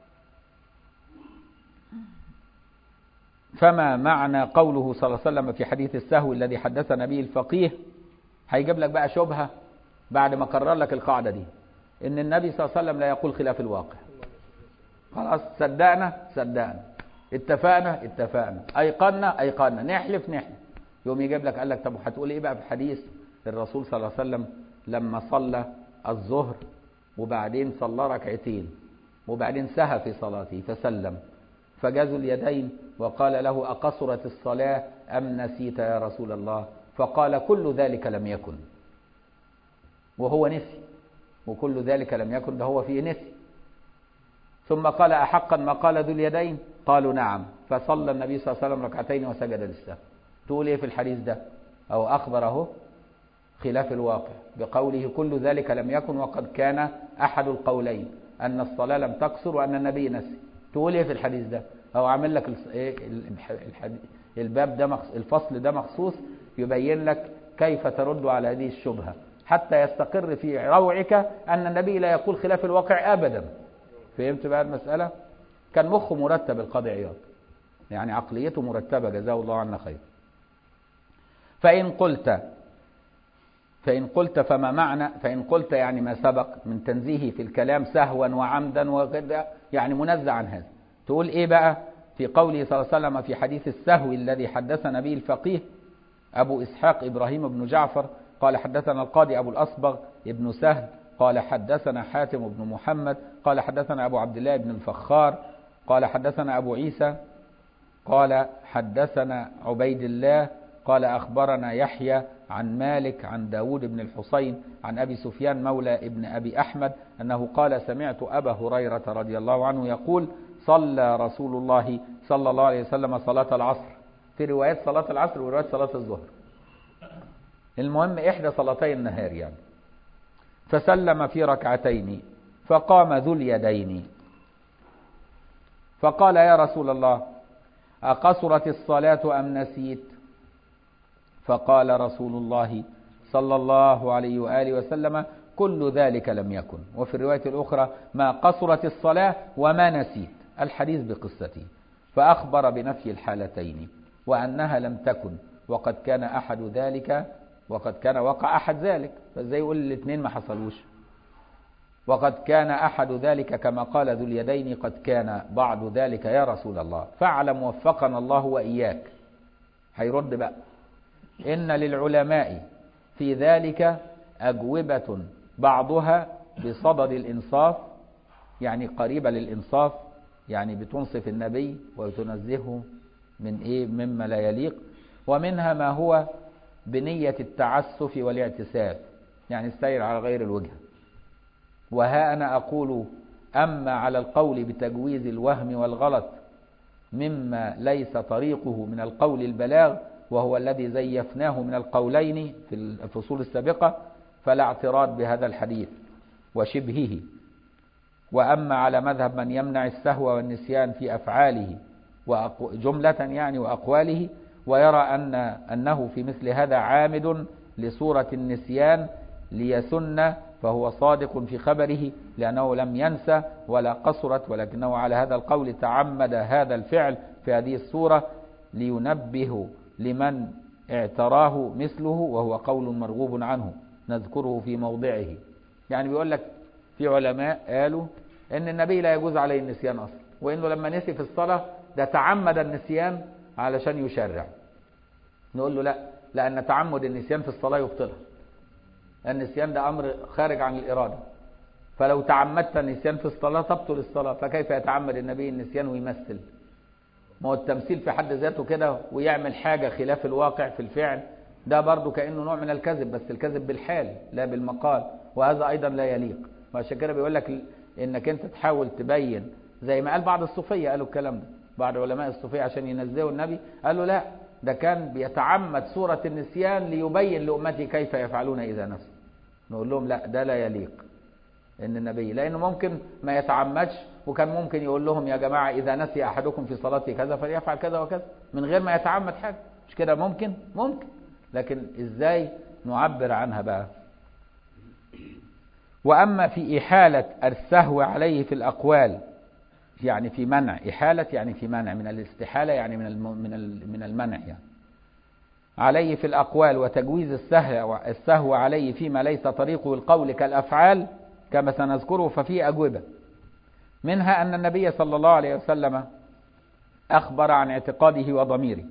فما معنى قوله صلى الله عليه وسلم في حديث السهو الذي حدثنا به الفقيه هيجيب لك بقى شبهة بعد ما قرر لك القاعدة دي إن النبي صلى الله عليه وسلم لا يقول خلاف الواقع خلاص صدقنا صدقنا اتفقنا اتفقنا أيقنا أيقنا نحلف نحلف يوم يجيب لك قال لك طب هتقول إيه بقى في حديث الرسول صلى الله عليه وسلم لما صلى الظهر وبعدين صلى ركعتين وبعدين سهى في صلاته فسلم فجازوا اليدين وقال له أقصرت الصلاة أم نسيت يا رسول الله فقال كل ذلك لم يكن وهو نسي وكل ذلك لم يكن ده هو فيه نسي ثم قال أحقا ما قال ذو اليدين قالوا نعم فصلى النبي صلى الله عليه وسلم ركعتين وسجد للسهو تقول ايه في الحديث ده او اخبره خلاف الواقع بقوله كل ذلك لم يكن وقد كان احد القولين ان الصلاة لم تقصر وان النبي نسي تقول ايه في الحديث ده او عامل لك ايه الباب ده الفصل ده مخصوص يبين لك كيف ترد على هذه الشبهة حتى يستقر في روعك ان النبي لا يقول خلاف الواقع ابدا فهمت بقى المسألة كان مخه مرتب القاضي عياض يعني عقليته مرتبة جزاه الله عنا خير فإن قلت فإن قلت فما معنى فإن قلت يعني ما سبق من تنزيهه في الكلام سهوا وعمدا وكذا يعني منزع عن هذا تقول إيه بقى في قوله صلى الله عليه وسلم في حديث السهو الذي حدثنا به الفقيه أبو إسحاق إبراهيم بن جعفر قال حدثنا القاضي أبو الأصبغ ابن سهل قال حدثنا حاتم بن محمد قال حدثنا أبو عبد الله بن الفخار قال حدثنا أبو عيسى قال حدثنا عبيد الله قال أخبرنا يحيى عن مالك عن داود بن الحصين عن أبي سفيان مولى ابن أبي أحمد أنه قال سمعت أبا هريرة رضي الله عنه يقول صلى رسول الله صلى الله عليه وسلم صلاة العصر في روايات صلاة العصر وروايات صلاة الظهر المهم إحدى صلاتي النهار يعني فسلم في ركعتين فقام ذو اليدين فقال يا رسول الله أقصرت الصلاة أم نسيت فقال رسول الله صلى الله عليه وآله وسلم كل ذلك لم يكن وفي الرواية الأخرى ما قصرت الصلاة وما نسيت الحديث بقصته فأخبر بنفي الحالتين وأنها لم تكن وقد كان أحد ذلك وقد كان وقع أحد ذلك فازاي يقول الاثنين ما حصلوش وقد كان أحد ذلك كما قال ذو اليدين قد كان بعض ذلك يا رسول الله فاعلم وفقنا الله وإياك هيرد بقى إن للعلماء في ذلك أجوبة بعضها بصدد الإنصاف يعني قريبة للإنصاف يعني بتنصف النبي وتنزهه من إيه مما لا يليق ومنها ما هو بنية التعسف والاعتساف يعني السير على غير الوجه وها أنا أقول أما على القول بتجويز الوهم والغلط مما ليس طريقه من القول البلاغ وهو الذي زيفناه من القولين في الفصول السابقة فلا اعتراض بهذا الحديث وشبهه وأما على مذهب من يمنع السهو والنسيان في أفعاله جملة يعني وأقواله ويرى أن أنه في مثل هذا عامد لصورة النسيان ليسن فهو صادق في خبره لأنه لم ينسى ولا قصرت ولكنه على هذا القول تعمد هذا الفعل في هذه الصورة لينبه لمن اعتراه مثله وهو قول مرغوب عنه نذكره في موضعه يعني بيقول لك في علماء قالوا ان النبي لا يجوز عليه النسيان اصلا وانه لما نسي في الصلاة ده تعمد النسيان علشان يشرع نقول له لا لأن تعمد النسيان في الصلاة يبطلها النسيان ده أمر خارج عن الإرادة فلو تعمدت النسيان في الصلاة تبطل الصلاة فكيف يتعمد النبي النسيان ويمثل ما هو التمثيل في حد ذاته كده ويعمل حاجة خلاف الواقع في الفعل ده برضه كأنه نوع من الكذب بس الكذب بالحال لا بالمقال وهذا أيضا لا يليق وعشان كده بيقول لك إنك أنت تحاول تبين زي ما قال بعض الصوفية قالوا الكلام ده بعض علماء الصوفية عشان ينزهوا النبي قالوا لا ده كان بيتعمد سورة النسيان ليبين لأمتي كيف يفعلون إذا نسوا نقول لهم لا ده لا يليق ان النبي لانه ممكن ما يتعمدش وكان ممكن يقول لهم يا جماعه اذا نسي احدكم في صلاته كذا فليفعل كذا وكذا من غير ما يتعمد حاجه مش كده ممكن ممكن لكن ازاي نعبر عنها بقى واما في احاله السهو عليه في الاقوال يعني في منع احاله يعني في منع من الاستحاله يعني من الم من من المنع يعني عليه في الأقوال وتجويز السهو, السهو عليه فيما ليس طريقه القول كالأفعال كما سنذكره ففيه أجوبة منها أن النبي صلى الله عليه وسلم أخبر عن اعتقاده وضميره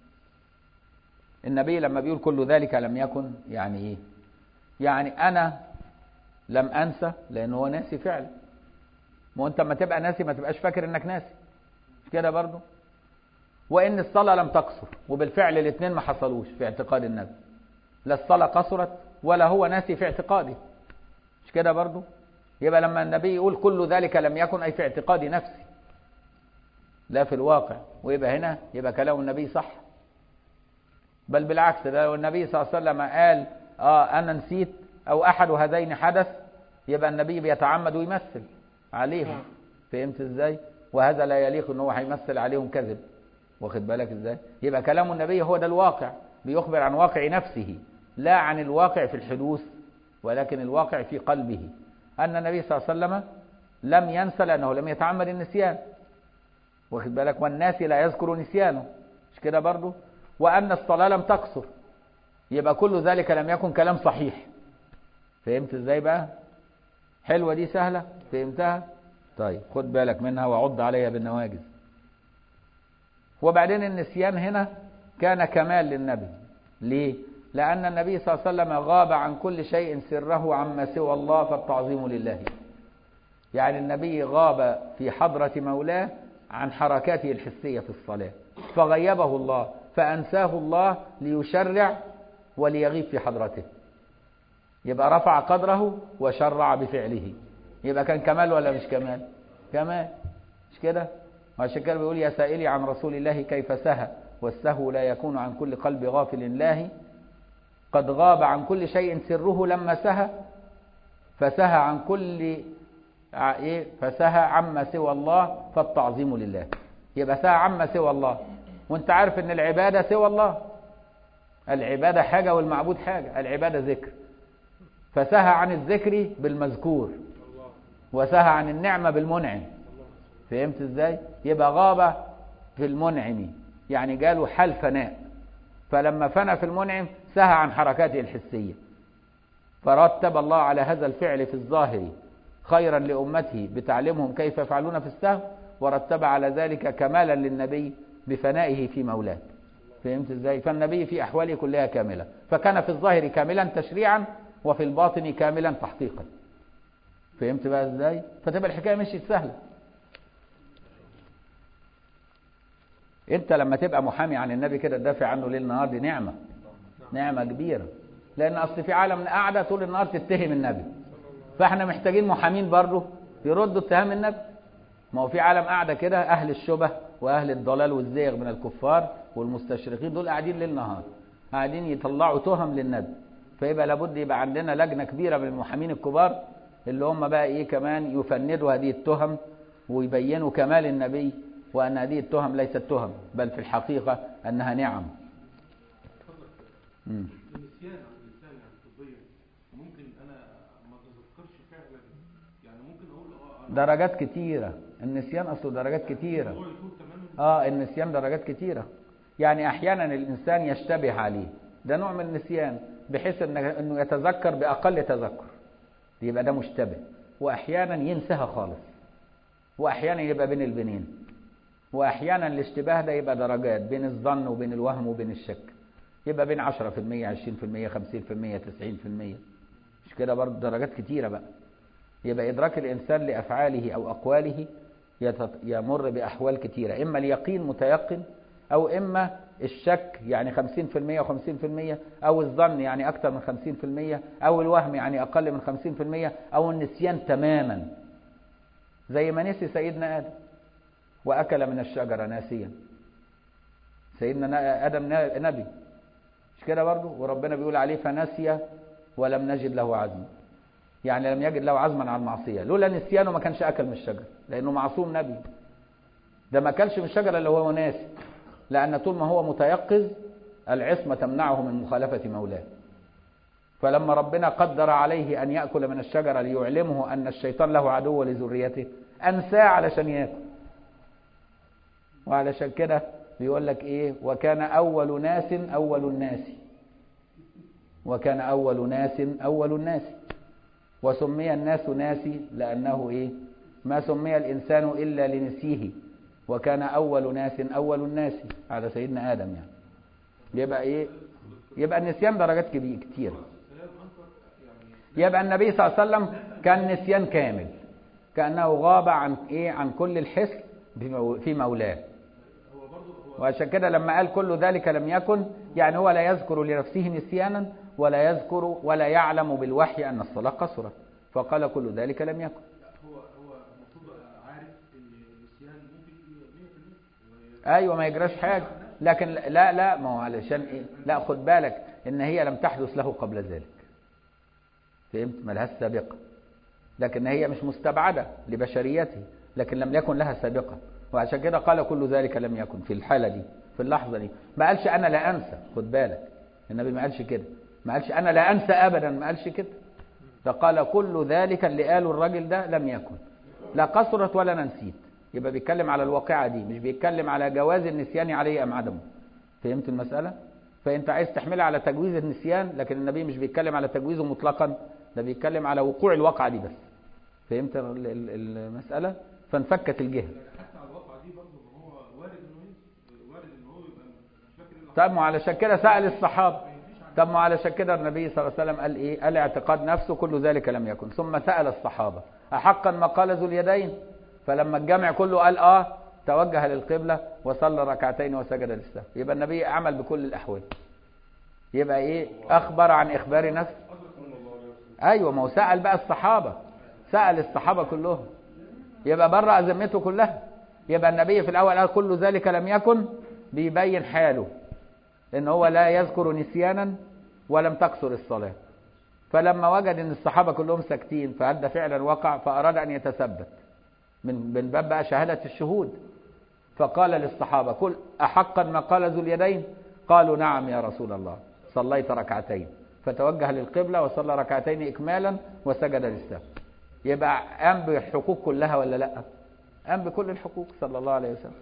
النبي لما بيقول كل ذلك لم يكن يعني إيه يعني أنا لم أنسى لأنه هو ناسي فعلا ما أنت لما تبقى ناسي ما تبقاش فاكر إنك ناسي مش كده برضه وان الصلاه لم تقصر وبالفعل الاثنين ما حصلوش في اعتقاد النبي لا الصلاه قصرت ولا هو ناسي في اعتقاده مش كده برضو يبقى لما النبي يقول كل ذلك لم يكن اي في اعتقاد نفسي لا في الواقع ويبقى هنا يبقى كلام النبي صح بل بالعكس ده لو النبي صلى الله عليه وسلم قال اه انا نسيت او احد هذين حدث يبقى النبي بيتعمد ويمثل عليهم فهمت ازاي وهذا لا يليق ان هو هيمثل عليهم كذب واخد بالك ازاي يبقى كلام النبي هو ده الواقع بيخبر عن واقع نفسه لا عن الواقع في الحدوث ولكن الواقع في قلبه ان النبي صلى الله عليه وسلم لم ينسى لانه لم يتعمد النسيان واخد بالك والناس لا يذكر نسيانه مش كده برضه وان الصلاه لم تقصر يبقى كل ذلك لم يكن كلام صحيح فهمت ازاي بقى حلوه دي سهله فهمتها طيب خد بالك منها وعض عليها بالنواجذ وبعدين النسيان هنا كان كمال للنبي ليه لأن النبي صلى الله عليه وسلم غاب عن كل شيء سره عما سوى الله فالتعظيم لله يعني النبي غاب في حضرة مولاه عن حركاته الحسية في الصلاة فغيبه الله فأنساه الله ليشرع وليغيب في حضرته يبقى رفع قدره وشرع بفعله يبقى كان كمال ولا مش كمال كمال مش كده وعشان كده بيقول يا سائلي عن رسول الله كيف سهى والسهو لا يكون عن كل قلب غافل الله قد غاب عن كل شيء سره لما سهى فسهى عن كل ايه فسهى عما سوى الله فالتعظيم لله يبقى سهى عما سوى الله وانت عارف ان العباده سوى الله العباده حاجه والمعبود حاجه العباده ذكر فسهى عن الذكر بالمذكور وسهى عن النعمه بالمنعم فهمت ازاي يبقى غاب في المنعم يعني جاله حال فناء فلما فنى في المنعم سهى عن حركاته الحسية فرتب الله على هذا الفعل في الظاهر خيرا لأمته بتعليمهم كيف يفعلون في السهو ورتب على ذلك كمالا للنبي بفنائه في مولاه فهمت ازاي فالنبي في أحواله كلها كاملة فكان في الظاهر كاملا تشريعا وفي الباطن كاملا تحقيقا فهمت بقى ازاي فتبقى الحكاية مشيت سهلة انت لما تبقى محامي عن النبي كده تدافع عنه ليل نهار دي نعمه نعمه كبيره لان اصل في عالم قاعده طول النهار تتهم النبي فاحنا محتاجين محامين برضه يردوا اتهام النبي ما هو في عالم قاعده كده اهل الشبه واهل الضلال والزيغ من الكفار والمستشرقين دول قاعدين ليل نهار قاعدين يطلعوا تهم للنبي فيبقى لابد يبقى عندنا لجنه كبيره من المحامين الكبار اللي هم بقى ايه كمان يفندوا هذه التهم ويبينوا كمال النبي وأن هذه التهم ليست تهم بل في الحقيقة أنها نعم مم. النسيان عن الانسان يعني طبيا ممكن انا ما اتذكرش فعلا يعني ممكن اقول اه انا درجات كتيرة النسيان أصله درجات كتيرة هو يكون تماما آه النسيان درجات كتيرة يعني أحيانا الإنسان يشتبه عليه ده نوع من النسيان بحيث إن- أنه يتذكر بأقل تذكر يبقى ده مشتبه وأحيانا ينساها خالص وأحيانا يبقى بين البنين وأحيانا الاشتباه ده يبقى درجات بين الظن وبين الوهم وبين الشك يبقى بين 10% 20% 50% 90% مش كده برضه درجات كتيرة بقى يبقى إدراك الإنسان لأفعاله أو أقواله يتط- يمر بأحوال كتيرة إما اليقين متيقن أو إما الشك يعني 50% و50% أو الظن يعني أكثر من 50% أو الوهم يعني أقل من 50% أو النسيان تماما زي ما نسي سيدنا آدم وأكل من الشجرة ناسيا سيدنا نا- آدم نا- نبي مش كده برضه وربنا بيقول عليه فنسي ولم نجد له عزما يعني لم يجد له عزما على المعصية لولا نسيانه ما كانش أكل من الشجرة لأنه معصوم نبي ده ما أكلش من الشجرة اللي هو ناسي لأن طول ما هو متيقظ العصمة تمنعه من مخالفة مولاه فلما ربنا قدر عليه أن يأكل من الشجرة ليعلمه أن الشيطان له عدو لذريته أنساه علشان يأكل وعلشان كده بيقول لك إيه وكان أول ناس أول الناس وكان أول ناس أول الناس وسمي الناس ناسي لأنه إيه ما سمي الإنسان إلا لنسيه وكان أول ناس أول الناس على سيدنا آدم يعني يبقى إيه يبقى النسيان درجات كبيرة كتير يبقى النبي صلى الله عليه وسلم كان نسيان كامل كأنه غاب عن إيه عن كل الحس بمو- في مولاه وعشان كده لما قال كل ذلك لم يكن يعني هو لا يذكر لنفسه نسيانا ولا يذكر ولا يعلم بالوحي أن الصلاة قصرت فقال كل ذلك لم يكن هو هو المفروض عارف ان النسيان ممكن يبقى 100% ايوه ما يجراش حاجه لكن لا لا ما هو علشان ايه لا خد بالك ان هي لم تحدث له قبل ذلك فهمت ملهاش سابقه لكن هي مش مستبعده لبشريته لكن لم يكن لها سابقه وعشان كده قال كل ذلك لم يكن في الحاله دي في اللحظه دي ما قالش انا لا انسى خد بالك النبي ما قالش كده ما قالش انا لا انسى ابدا ما قالش كده ده قال كل ذلك اللي قاله الراجل ده لم يكن لا قصرت ولا أنا نسيت يبقى بيتكلم على الواقعة دي مش بيتكلم على جواز النسيان عليه أم عدمه فهمت المسألة؟ فأنت عايز تحملها على تجويز النسيان لكن النبي مش بيتكلم على تجويزه مطلقا ده بيتكلم على وقوع الواقعة دي بس فهمت ال- ال- المسألة؟ فانفكت الجهة حتى على الواقعه دي برضه ما هو وارد انه ينسى وارد ان هو يبقى مش فاكر ايه اللي طب ما علشان كده سأل الصحابة طب ما علشان كده النبي صلى الله عليه وسلم قال ايه قال اعتقاد نفسه كل ذلك لم يكن ثم سأل الصحابة أحقا ما قال ذو اليدين فلما الجمع كله قال اه توجه للقبلة وصلى ركعتين وسجد للسهو يبقى النبي عمل بكل الأحوال يبقى ايه أخبر عن إخبار نفسه أيوة ما هو سأل بقى الصحابة سأل الصحابة كلهم يبقى برأ ذمته كلها يبقى النبي في الأول قال كل ذلك لم يكن بيبين حاله ان هو لا يذكر نسيانا ولم تقصر الصلاة فلما وجد ان الصحابة كلهم ساكتين فهل ده فعلا وقع فاراد ان يتثبت من من باب بقى شهادة الشهود فقال للصحابة كل أحقا ما قال ذو اليدين قالوا نعم يا رسول الله صليت ركعتين فتوجه للقبلة وصلى ركعتين إكمالا وسجد للسهو يبقى قام بالحقوق كلها ولا لا قام بكل الحقوق صلى الله عليه وسلم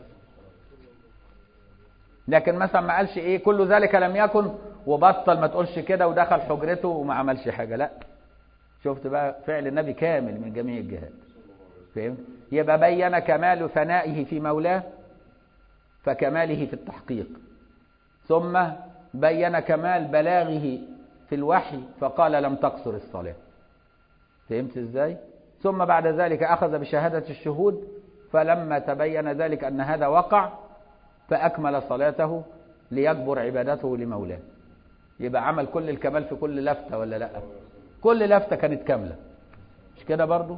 لكن مثلا ما قالش ايه كل ذلك لم يكن وبطل ما تقولش كده ودخل حجرته وما عملش حاجه لا شفت بقى فعل النبي كامل من جميع الجهات فهمت يبقى بين كمال ثنائه في مولاه فكماله في التحقيق ثم بين كمال بلاغه في الوحي فقال لم تقصر الصلاه فهمت ازاي ثم بعد ذلك اخذ بشهاده الشهود فلما تبين ذلك ان هذا وقع فأكمل صلاته ليكبر عبادته لمولاه يبقى عمل كل الكمال في كل لفتة ولا لا كل لفتة كانت كاملة مش كده برضو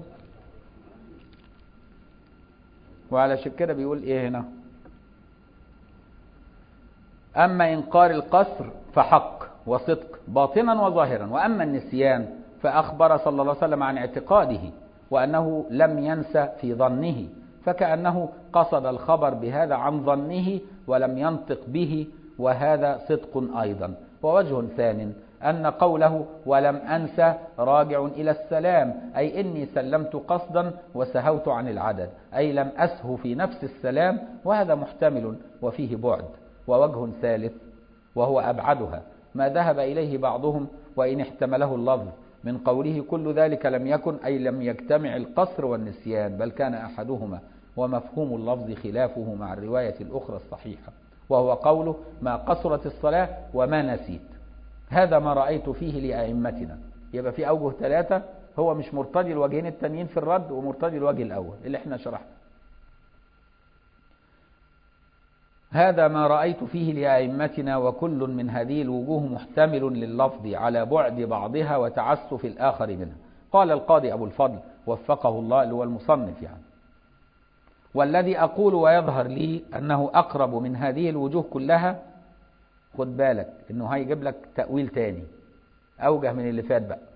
وعلى كده بيقول ايه هنا أما إنقار القصر فحق وصدق باطنا وظاهرا وأما النسيان فأخبر صلى الله عليه وسلم عن اعتقاده وأنه لم ينسى في ظنه فكأنه قصد الخبر بهذا عن ظنه ولم ينطق به وهذا صدق أيضا ووجه ثان أن قوله ولم أنسى راجع إلى السلام أي إني سلمت قصدا وسهوت عن العدد أي لم أسهو في نفس السلام وهذا محتمل وفيه بعد ووجه ثالث وهو أبعدها ما ذهب إليه بعضهم وإن احتمله اللفظ من قوله كل ذلك لم يكن أي لم يجتمع القصر والنسيان بل كان أحدهما ومفهوم اللفظ خلافه مع الرواية الأخرى الصحيحة وهو قوله ما قصرت الصلاة وما نسيت هذا ما رأيت فيه لأئمتنا يبقى في أوجه ثلاثة هو مش مرتضي الوجهين التانيين في الرد ومرتضي الوجه الأول اللي احنا شرحنا هذا ما رأيت فيه لأئمتنا وكل من هذه الوجوه محتمل لللفظ على بعد بعضها وتعسف الآخر منها قال القاضي أبو الفضل وفقه الله اللي هو المصنف يعني والذي أقول ويظهر لي أنه أقرب من هذه الوجوه كلها خد بالك أنه هيجيب لك تأويل تاني أوجه من اللي فات بقى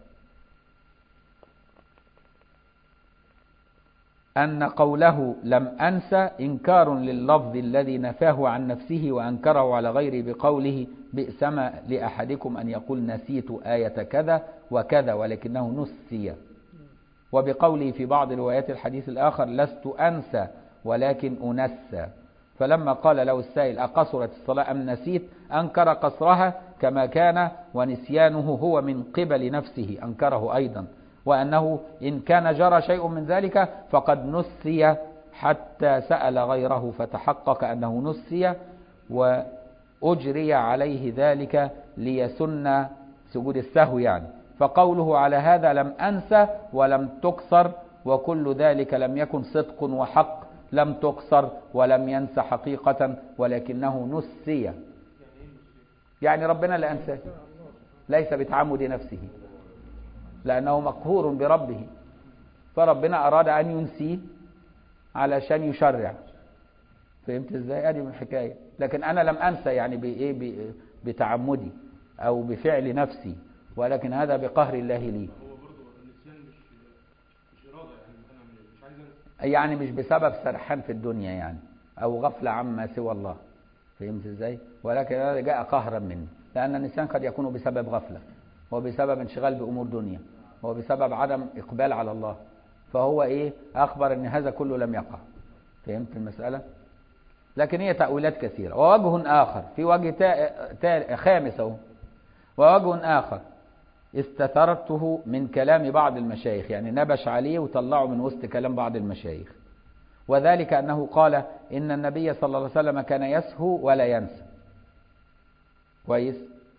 أن قوله لم أنسى إنكار لللفظ الذي نفاه عن نفسه وأنكره على غيره بقوله بئسما لأحدكم أن يقول نسيت آية كذا وكذا ولكنه نسي وبقوله في بعض روايات الحديث الآخر لست أنسى ولكن أنسى فلما قال له السائل أقصرت الصلاة أم نسيت أنكر قصرها كما كان ونسيانه هو من قبل نفسه أنكره أيضا وأنه إن كان جرى شيء من ذلك فقد نسي حتى سأل غيره فتحقق أنه نسي وأجري عليه ذلك ليسن سجود السهو يعني فقوله على هذا لم أنسى ولم تكسر وكل ذلك لم يكن صدق وحق لم تكسر ولم ينس حقيقة ولكنه نسي يعني ربنا لا أنساه ليس بتعمد نفسه لأنه مقهور بربه فربنا أراد أن ينسيه علشان يشرع فهمت ازاي ادي من الحكايه لكن انا لم انسى يعني بايه بتعمدي او بفعل نفسي ولكن هذا بقهر الله لي هو برضه النسيان مش مش اراده يعني انا مش عايز انسى يعني مش بسبب سرحان في الدنيا يعني او غفله عما سوى الله فهمت ازاي ولكن هذا جاء قهرا مني لان النسيان قد يكون بسبب غفله وبسبب انشغال بامور دنيا وبسبب عدم اقبال على الله فهو ايه اخبر ان هذا كله لم يقع فهمت المساله لكن هي تاويلات كثيره ووجه اخر في وجه تا... تا... خامس اهو ووجه اخر استثرته من كلام بعض المشايخ يعني نبش عليه وطلعه من وسط كلام بعض المشايخ وذلك انه قال ان النبي صلى الله عليه وسلم كان يسهو ولا ينسى كويس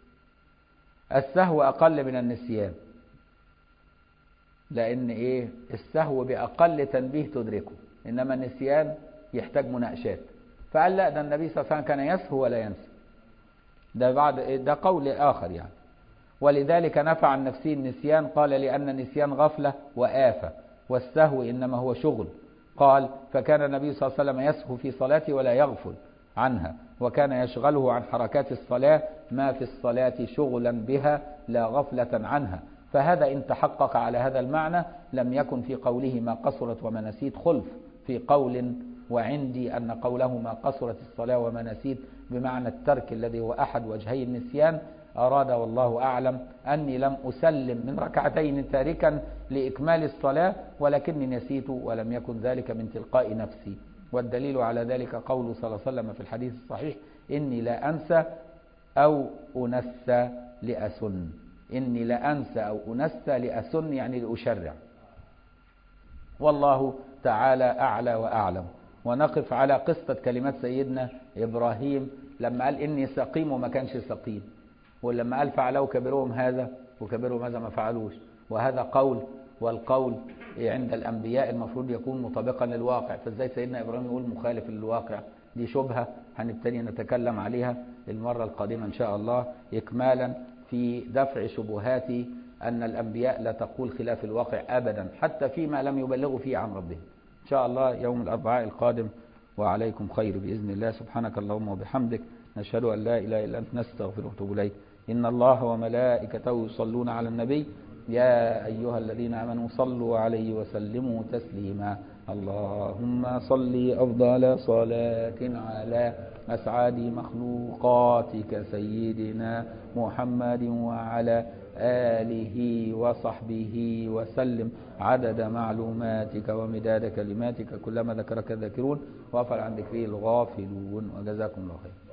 السهو اقل من النسيان لان ايه السهو باقل تنبيه تدركه انما النسيان يحتاج مناقشات فقال لا ده النبي صلى الله عليه وسلم كان يسهو ولا ينسى ده بعد ده قول اخر يعني ولذلك نفع عن نفسه النسيان قال لان النسيان غفله وافه والسهو انما هو شغل قال فكان النبي صلى الله عليه وسلم يسهو في صلاته ولا يغفل عنها وكان يشغله عن حركات الصلاه ما في الصلاه شغلا بها لا غفله عنها فهذا إن تحقق على هذا المعنى لم يكن في قوله ما قصرت وما نسيت خلف في قول وعندي أن قوله ما قصرت الصلاة وما نسيت بمعنى الترك الذي هو أحد وجهي النسيان أراد والله أعلم أني لم أسلم من ركعتين تاركا لإكمال الصلاة ولكني نسيت ولم يكن ذلك من تلقاء نفسي والدليل على ذلك قوله صلى الله عليه وسلم في الحديث الصحيح إني لا أنسى أو أنسى لأسن إني لأنسى أو أنسى لأسن يعني لأشرع والله تعالى أعلى وأعلم ونقف على قصة كلمات سيدنا إبراهيم لما قال إني سقيم وما كانش سقيم ولما قال فعلوا كبرهم هذا وكبرهم هذا ما فعلوش وهذا قول والقول عند الأنبياء المفروض يكون مطابقا للواقع فازاي سيدنا إبراهيم يقول مخالف للواقع دي شبهة هنبتدي نتكلم عليها المرة القادمة إن شاء الله إكمالا في دفع شبهات أن الأنبياء لا تقول خلاف الواقع أبدا حتى فيما لم يبلغوا فيه عن ربهم إن شاء الله يوم الأربعاء القادم وعليكم خير بإذن الله سبحانك اللهم وبحمدك نشهد أن لا إله إلا أنت نستغفر ونتوب إليك إن الله وملائكته يصلون على النبي يا أيها الذين آمنوا صلوا عليه وسلموا تسليما اللهم صل أفضل صلاة على أسعد مخلوقاتك سيدنا محمد وعلى آله وصحبه وسلم عدد معلوماتك ومداد كلماتك كلما ذكرك الذاكرون وغفل عن ذكره الغافلون وجزاكم الله خير